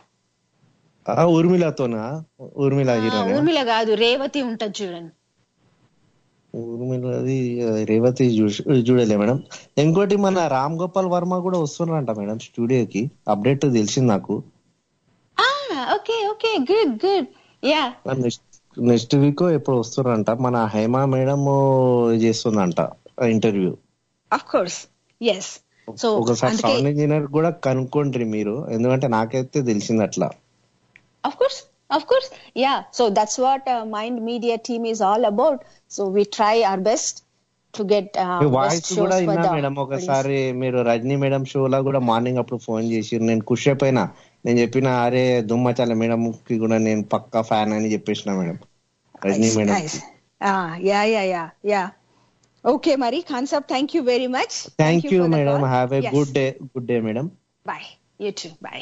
ఆ ఊర్మిళతోనా ఊర్మిళ ఆ, హీరోనే ఊర్మిళ కాదు రేవతి ఉంటది చూడండి ఊర్మిళది ఆ, రేవతి చూసి- చూడలే మేడం ఇంకోటి మన రామ్ గోపాల్ వర్మ కూడా వస్తున్నారంట మేడం స్టూడియోకి అప్డేట్ తెలిసింది నాకు okay okay good good yeah next next week ఎప్పుడు వస్తున్నారంట మన హేమ మేడం చేస్తుందంట interview of course yes so ఒకసారి అందుకే సౌండ్ ఇంజనీర్ కూడా కనుక్కోండి మీరు ఎందుకంటే నాకైతే తెలిసింది అట్లా of course of course yeah so that's what uh, mind media team is all about so we try our best to get uh, మీ best వాయిస్ shows కూడా for విన్నా the మేడం audience. ఒకసారి మీరు రజనీ మేడం షోలో కూడా morning అప్పుడు phone చేసి నేను ఖుషి అయిపోయినా నేను చెప్పిన అరే దుమ్మచాల మేడం కి కూడా నేను పక్కా ఫ్యాన్ అని చెప్పేసిన madam Rajini Nice, madam nice. Ah, yeah, yeah, yeah, yeah. Okay, Marie, Khansab, thank you very much. Thank you for the madam call. Have a Yes. Good day good day madam Bye. You too. Bye.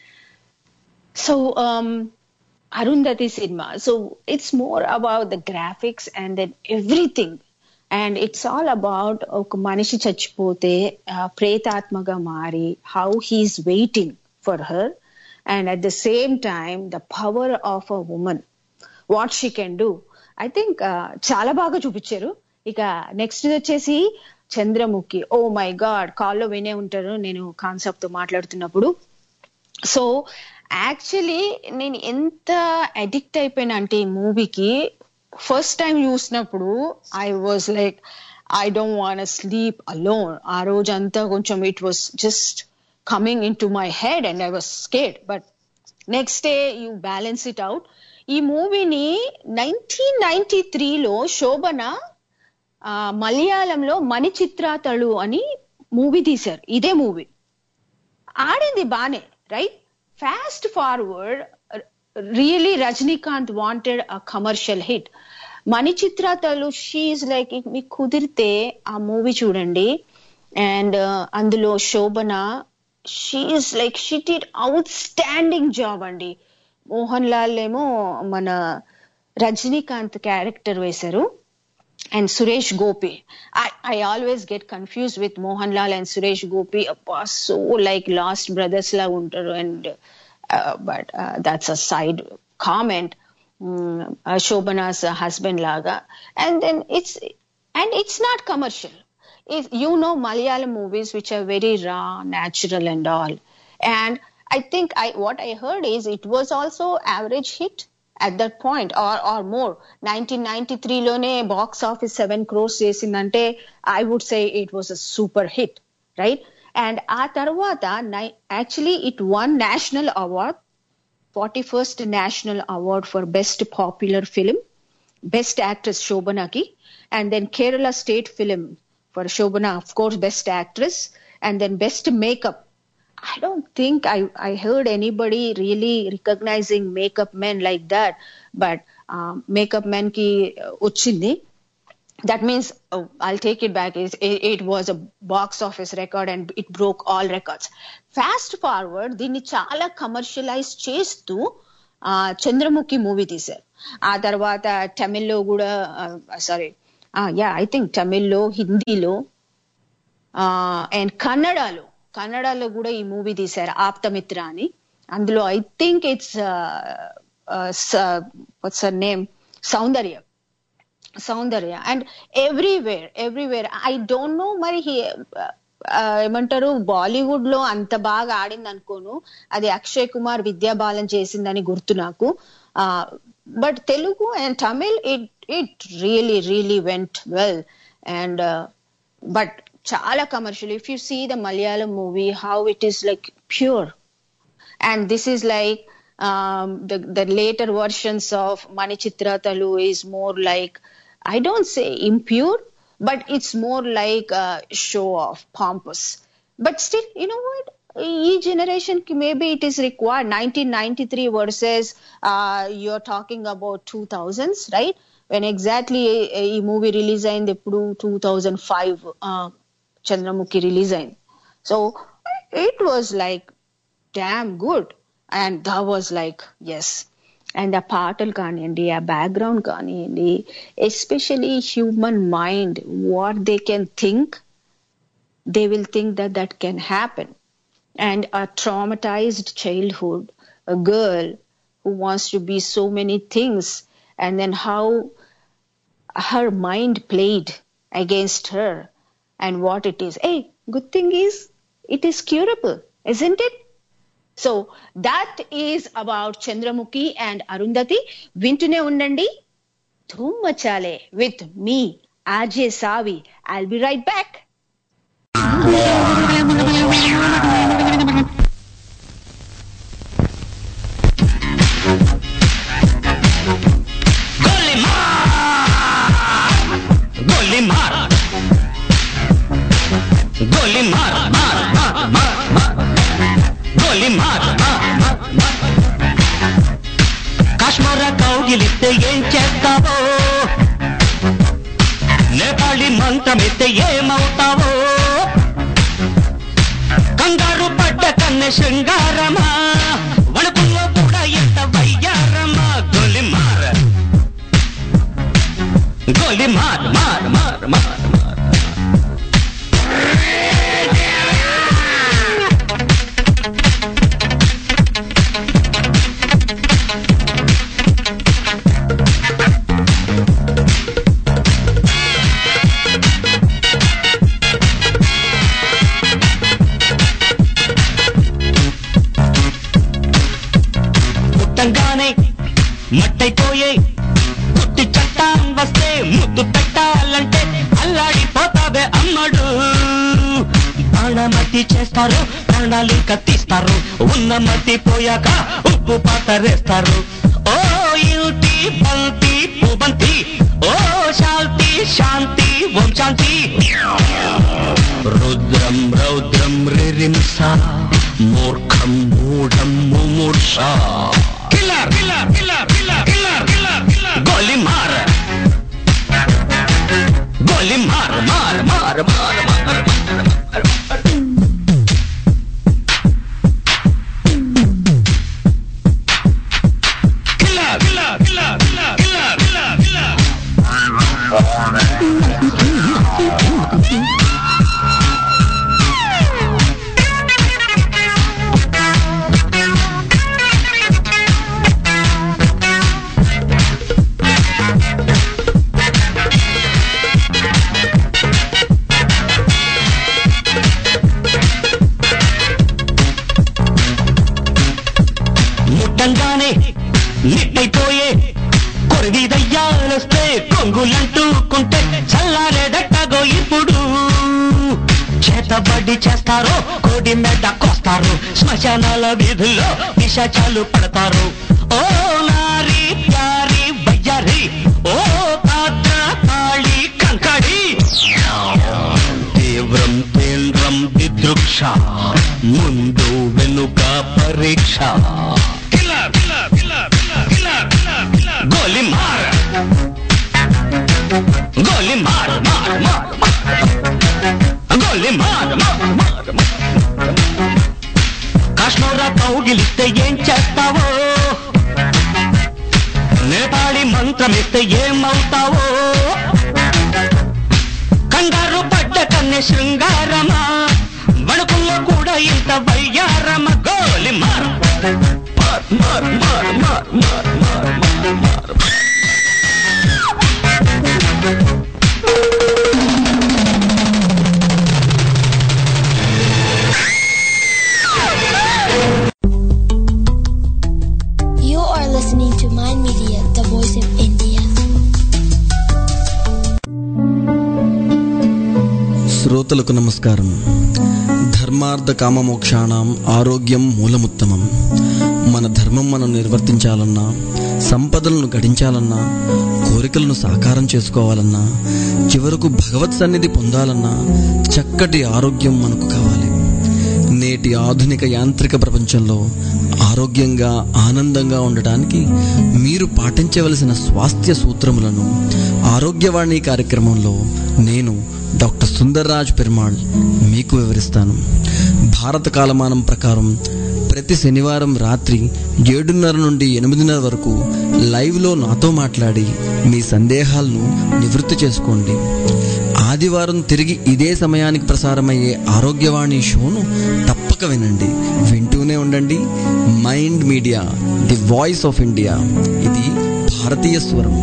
So, um, Arundhati cinema. So it's more about the graphics and then everything. And it's all about ఒక మనిషి చచ్చిపోతే uh, ప్రేతాత్మగా మారి how he's waiting for her and at the same time the power of a woman what she can do I think చాలా బాగా చూపించారు ఇక next వచ్చేసి చంద్రముఖి ఓ మై గాడ్ కాల్లో వినే ఉంటారు నేను కాన్సెప్ట్ తో మాట్లాడుతున్నప్పుడు సో యాక్చువల్లీ నేను ఎంత అడిక్ట్ అయిపోయినా అంటే ఈ మూవీకి ఫస్ట్ టైం చూసినప్పుడు I was like I don't want sleep alone ఆ రోజంతా కొంచెం it was just coming into my head and I was scared but next day you balance it out ఈ మూవీని నైన్టీన్ నైన్టీ త్రీలో శోభన ఆ, మలయాళంలో మణిచిత్రాతళు అని మూవీ తీశారు ఇదే మూవీ ఆడింది బానే right fast forward really Rajinikanth wanted a commercial hit Manichitrathazhu she like మీకు కుదిరితే ఆ మూవీ చూడండి అండ్ అందులో Shobana she's like she did outstanding job అండి మోహన్ లాల్ ఏమో మన రజనీకాంత్ క్యారెక్టర్ వేశారు and Suresh Gopi. I, I always get confused with Mohanlal and Suresh Gopi. Appa, so like lost brothers la untaru and uh, but uh, that's a side comment. Mm, uh, Shobana's uh, husband laga, and then it's and it's not commercial. If you know Malayalam movies which are very raw, natural, and all, and I think I what I heard is it was also average hit at that point or or more 1993 లోనే box office seven crores చేసిందంటే I would say it was a super hit right and ఆ తర్వాత actually it won national award forty first national award for best popular film best actress శోభనాకి and then Kerala state film for Shobana of course best actress and then best makeup I don't think I, I heard anybody really recognizing makeup men like that. But um, makeup men ki uh, వచ్చింది that means uh, I'll take it back. It, it, it was a box office record and it broke all records. Fast forward, దీన్ని చాలా commercialise చేస్తూ ఆ, Chandramukhi movie తీశారు ఆ తర్వాత తమిళ్లో కూడా సారీ యా ఐ థింక్ తమిళ్లో హిందీలో అండ్ కన్నడలో కన్నడలో కూడా ఈ మూవీ తీశారు ఆప్తమిత్ర అని అందులో I think it's what's name Soundarya Soundarya and everywhere everywhere I don't know మరి he- ఆ, ఏమంటారు బాలీవుడ్ లో అంత బాగా ఆడింది అనుకోను అది అక్షయ్ కుమార్ విద్యాబాలన్ చేసిందని గుర్తు నాకు but Telugu and Tamil it it really really went well and but చాలా commercial if you see the Malayalam movie how it is like pure and this is like um, the the later versions of Manichitra Talu is more like I don't say impure, but it's more like a show off, pompous. But still, you know what? Each generation ki maybe it is required 1993 versus uh, you're talking about 2000s, right? When exactly ఈ movie release అయింది ఎప్పుడు two thousand five Chandramukhi release అయింది so it was like damn good and that was like yes and ఆ పాటలు కానివ్వండి ఆ background కానివ్వండి especially human mind what they can think they will think that that can happen and a traumatized childhood, a girl who wants to be so many things, and then how her mind played against her and what it is. Hey, good thing is it is curable, isn't it? So that is about Chandramukhi and Arundhati. Vintune undandi. Dhum machale with me, Ajay Savi. I'll be right back. కౌగిలిస్తే ఏం చేస్తావో నేపాళి మంత్రమిస్తే ఏమవుతావో కంగారు పడ్డ కన్నె శృంగారమా వణుకుల్లో కూడా ఎంత వయ్యారమా గొలి మార గొలి మార మార మార మార మార పుట్టంగానే మట్టైపోయే పుట్టి చట్టాం వస్తే ముద్దు పెట్టాలంటే అల్లాడిపోతావే అమ్మడు బాణమతి చేస్తారు ప్రాణాలు కత్తిస్తారు ఉన్న మట్టి పోయాక ఉప్పు పాతరేస్తారు ఓ యుటి బంతి పుబంతి ఓ శాంతి శాంతి ఓం శాంతి రుద్రం రౌద్రం రిరింస మూర్ఖం మూఢం ముమూర్ష killer killer killer killer killer killer killer గోలి మార గోలి మార మార మార మార మార killer killer killer killer killer killer killer ముట్టంగానే నిట్టయిపోయే కొరివి దయ్యాలొస్తే కొంగులంటూకుంటే చల్లారేదట్టగో ఇప్పుడు చేతబడి చేస్తారు కోడి మెడ కోస్తారు శ్మశానాల వీధుల్లో పిశాచాలు పడతారు ఓ నారి ప్యారి వయ్యారి ఓ పాత్ర కాళి కంకడి తీవ్రం తీవ్రం దిదృక్ష ముందు వెనుక పరీక్ష గోలి మార గోలి మార మార మార గోలి మార మార మార కాశ్మీర కౌగిలిస్తే ఏం చేస్తావో నేపాళి మంత్రమిస్తే ఏమవుతావో కంగారు పడ్డ కన్నె శృంగారమా వణుకుల్లో కూడా ఇంత వయ్యారమ గోలి మార్ మార్ మార్ మార్ మార్ మార్ మార్ మార్ మార్ You are listening to Mind Media, the voice of India. శ్రోతలకు నమస్కారం ధర్మార్థ కామమోక్షాణం ఆరోగ్యం మూలముత్తమం మన ధర్మం మనం నిర్వర్తించాలన్నా సంపదలను గడించాలన్నా కోరికలను సాకారం చేసుకోవాలన్నా చివరకు భగవత్ సన్నిధి పొందాలన్నా చక్కటి ఆరోగ్యం మనకు కావాలి నేటి ఆధునిక యాంత్రిక ప్రపంచంలో ఆరోగ్యంగా ఆనందంగా ఉండటానికి మీరు పాటించవలసిన స్వాస్థ్య సూత్రములను ఆరోగ్యవాణి కార్యక్రమంలో నేను డాక్టర్ సుందర్రాజ్ పెరుమాళ్ మీకు వివరిస్తాను భారత కాలమానం ప్రకారం ప్రతి శనివారం రాత్రి ఏడున్నర నుండి ఎనిమిదిన్నర వరకు లైవ్లో నాతో మాట్లాడి మీ సందేహాలను నివృత్తి చేసుకోండి ఆదివారం తిరిగి ఇదే సమయానికి ప్రసారమయ్యే ఆరోగ్యవాణి షోను తప్పక వినండి వింటూనే ఉండండి mind media the voice of India ఇది భారతీయ స్వరం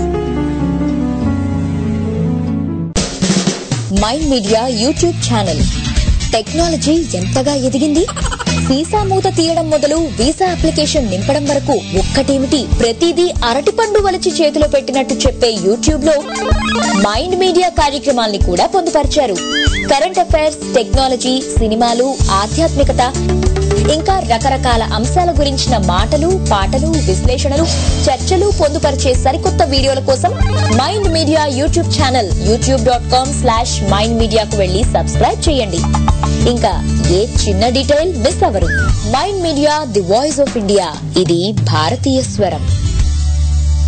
mind media YouTube channel technology ఎంతగా ఎదిగింది వీసా మూత తీయడం మొదలు వీసా అప్లికేషన్ నింపడం వరకు ఒక్కటేమిటి ప్రతిదీ అరటిపండు వలిచి చేతిలో పెట్టినట్టు చెప్పే యూట్యూబ్ లో మైండ్ మీడియా కార్యక్రమాల్ని కూడా పొందుపరిచారు కరెంట్ అఫైర్స్ టెక్నాలజీ సినిమాలు ఆధ్యాత్మికత ఇంకా రకరకాల అంశాల గురించిన మాటలు పాటలు విశ్లేషణలు చర్చలు పొందుపరిచే సరికొత్త వీడియోల కోసం mind media YouTube channel YouTube dot com slash mind మీడియాకు వెళ్లి సబ్స్క్రైబ్ చేయండి ఇంకా ఏ చిన్న డీటెయిల్ మిస్ అవరు mind media the voice of India ఇది భారతీయ స్వరం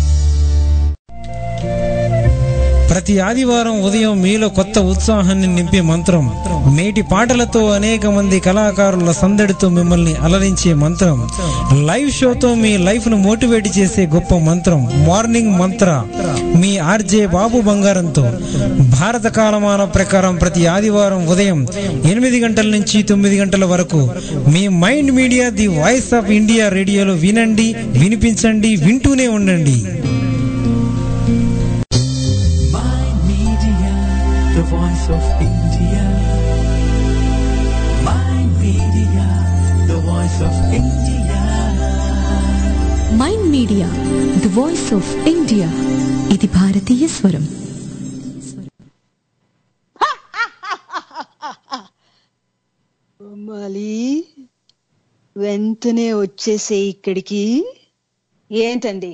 ప్రతి ఆదివారం ఉదయం మీలో కొత్త ఉత్సాహాన్ని నింపే మంత్రం మేటి పాటలతో అనేక మంది కళాకారుల సందడితో మిమ్మల్ని అలరించే మంత్రం లైవ్ షోతో మీ లైఫ్ ను మోటివేట్ చేసే గొప్ప మంత్రం మార్నింగ్ మంత్ర మీ ఆర్జే బాబు బంగారంతో భారత కాలమాన ప్రకారం ప్రతి ఆదివారం ఉదయం ఎనిమిది గంటల నుంచి తొమ్మిది గంటల వరకు మీ mind media the voice of India రేడియోలో వినండి వినిపించండి వింటూనే ఉండండి the voice of India. My media, the voice of India. Mind media the voice of India ఇది భారతీయ స్వరం మళ్ళీ వెంటనే వచ్చేసే ఇక్కడికి ఏంటండి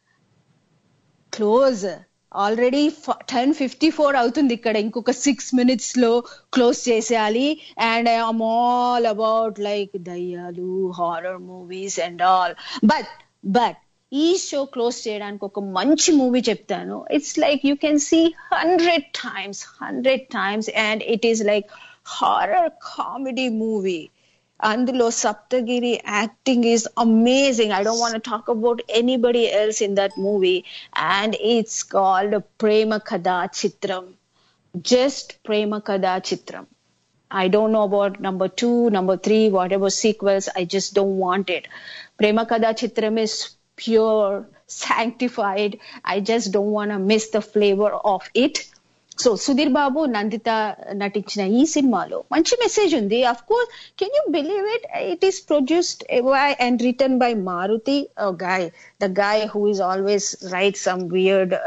close already ten fifty four అవుతుంది ఇక్కడ ఇంకొక సిక్స్ మినిట్స్ లో క్లోజ్ చేసేయాలి and I'm all about like దయ్యాలు horror movies and all but but ఈ షో క్లోజ్ చేయడానికి ఒక మంచి మూవీ చెప్తాను it's like you can see hundred times hundred times and it is like horror comedy movie అందులో Saptagiri acting is amazing I don't want talk about anybody else in that movie and it's called Prema Katha Chitram just ప్రేమ కథా చిత్రం I don't know about number two, number three, whatever sequels. I just don't want it. Prema Kada Chitram is pure, sanctified. I just don't want to miss the flavor of it. So Sudheer Babu Nandita నటించిన ఈ సినిమాలో మంచి message ఉంది of course can you believe it it is produced by and written by Maruthi guy the guy who is always write some weird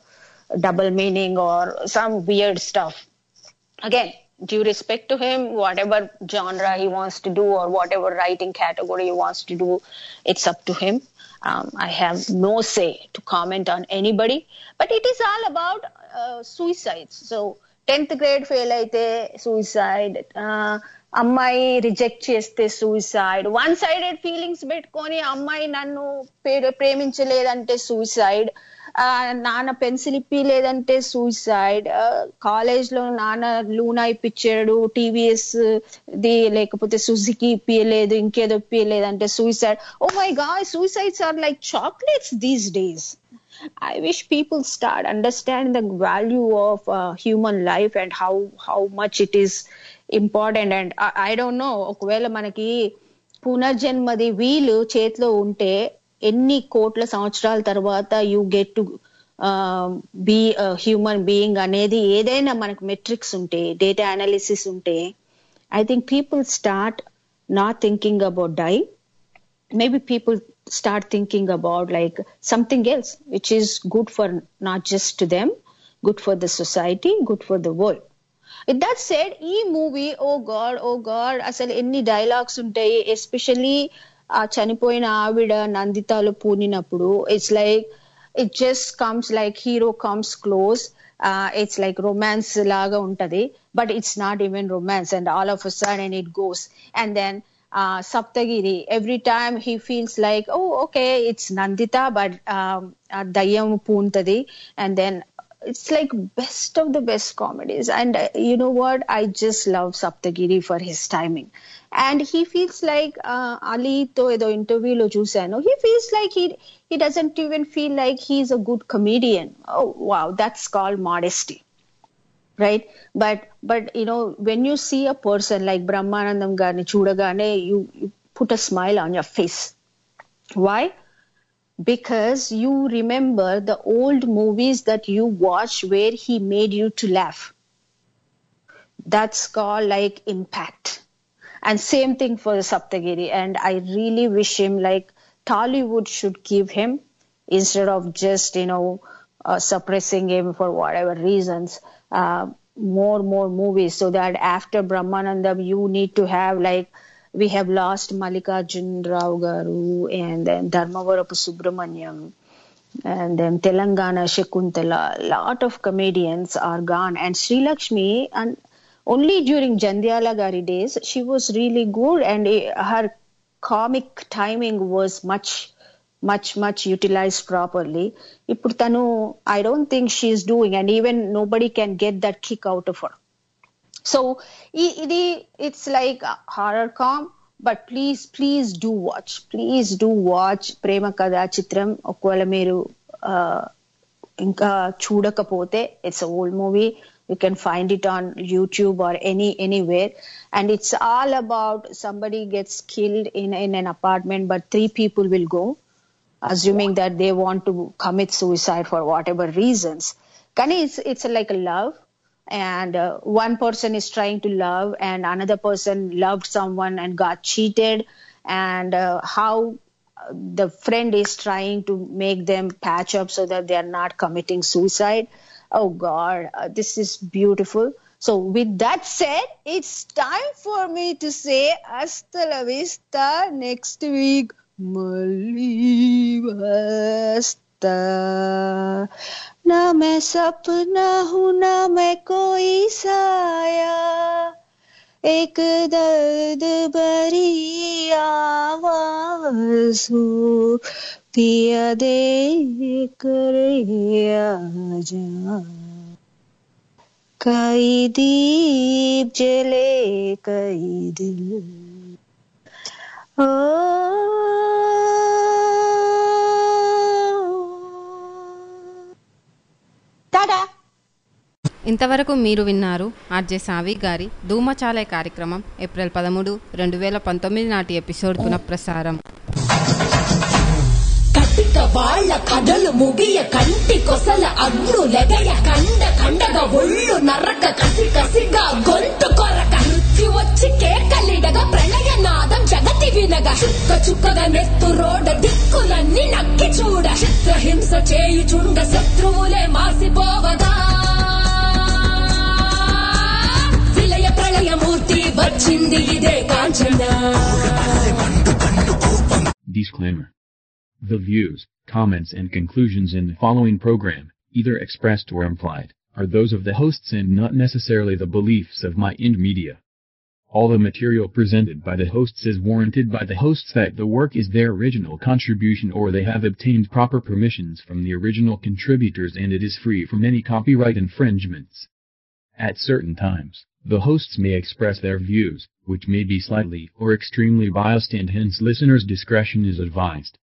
double meaning or some weird stuff again due respect to him whatever genre he wants to do or whatever writing category he wants to do it's up to him um, i have no say to comment on anybody but it is all about uh, suicides so 10th grade fail అయితే suicide అమ్మాయి reject చేస్తే suicide one sided feelings పెట్టుకొని అమ్మాయి నన్ను పే- ప్రేమించలేదంటే suicide నాన్న pencil ఇప్పి లేదంటే సూసైడ్ కాలేజ్ లో నాన్న లూనా ఇప్పించాడు టీవీఎస్ ది లేకపోతే సుజుకి ఇప్పియలేదు ఇంకేదో ఇప్పియలేదంటే suicide oh my God suicides are like chocolates these days I wish people start understanding the value of uh, human life and how how much it is important. And I, I don't know ఒకవేళ మనకి పునర్జన్మది వీలు చేతిలో ఉంటే ఎన్ని కోట్ల సంవత్సరాల తర్వాత you get to be human being అనేది ఏదైనా మనకు మెట్రిక్స్ ఉంటే డేటా అనాలిసిస్ ఉంటే I think people start not thinking about die maybe people start thinking about like something else which is good for not just to them good for the society good for the world with that said ఈ movie oh God oh God అసలు ఎన్ని dialogues ఉంటాయి especially ఆ చనిపోయిన ఆవిడ నందితాలో పూనినప్పుడు it's like it just comes like hero comes close it's like romance లాగా ఉంటది but it's not even romance and all of a sudden it goes and then uh, Saptagiri. Every time he feels like, oh, okay, it's Nandita, but um, uh, Dayam Puntadi. And then it's like best of the best comedies. And uh, you know what? I just love Saptagiri for his timing. And he feels like uh, Ali to edo interview lo chusano. He feels like he he doesn't even feel like he's a good comedian. Oh wow, that's called modesty right but but you know when you see a person like brahmanandam garni chudagane you, you put a smile on your face why because you remember the old movies that you watched where he made you to laugh that's called like impact and same thing for saptagiri and i really wish him like tollywood should give him instead of just you know uh, suppressing him for whatever reasons uh, more more movies so that after brahmanandam you need to have like we have lost mallikarjun rao garu and then dharmavarapu subramanyam and then telangana shakuntala lot of comedians are gone and sri lakshmi and only during jandyala gari days she was really good and eh, her comic timing was much much much utilized properly ఇప్పుడు తను I don't think she is doing and even nobody can get that kick out of her so ఇది it's like horror com but please please do watch please do watch Prema Katha Chitram ఒకవేళ మీరు uh, ఇంకా చూడకపోతే it's old movie you can find it on youtube or any anywhere and it's all about somebody gets killed in in an apartment but three people will go assuming that they want to commit suicide for whatever reasons Kani, it's it's like a love and uh, one person is trying to love and another person loved someone and got cheated and uh, how the friend is trying to make them patch up so that they are not committing suicide oh god uh, this is beautiful so with that said it's time for me to say hasta la vista next week मली बस्ता ना मैं सपना हूँ ना मैं कोई साया एक दर्द भरी आवाज हूँ पिया दे कर आजा कई दीप जले कई दिल ओ టాటా ఇంతవరకు మీరు విన్నారు ఆర్జే సావి గారి ధూమచాలే కార్యక్రమం ఏప్రిల్ పదమూడు రెండు వేల పంతొమ్మిది నాటి ఎపిసోడ్ పునఃప్రసారం కటిక వాళ్ళ కథలు ముగియ కంటి కొసల అగ్ను లెగయ కండ కండగ ఒళ్ళు నరక కసి కసిగా గొంతు కొరక మృత్యు వచ్చి కేకలిడగ ప్రళయ నాదం జగతి వినగ చుక్క చుక్కగా నెత్తు రోడ దిక్కులన్నీ నక్కి చూడ చిత్రహింస చేయుచుండ శత్రువులే మాసిపోవగా విలయ ప్రళయమూర్తి వచ్చింది ఇదే Kanchana Disclaimer. The views, comments and conclusions in the following program, either expressed or implied, are those of the hosts and not necessarily the beliefs of My Ind Media. All the material presented by the hosts is warranted by the hosts that the work is their original contribution or they have obtained proper permissions from the original contributors and it is free from any copyright infringements. At certain times, the hosts may express their views, which may be slightly or extremely biased and hence listeners' discretion is advised.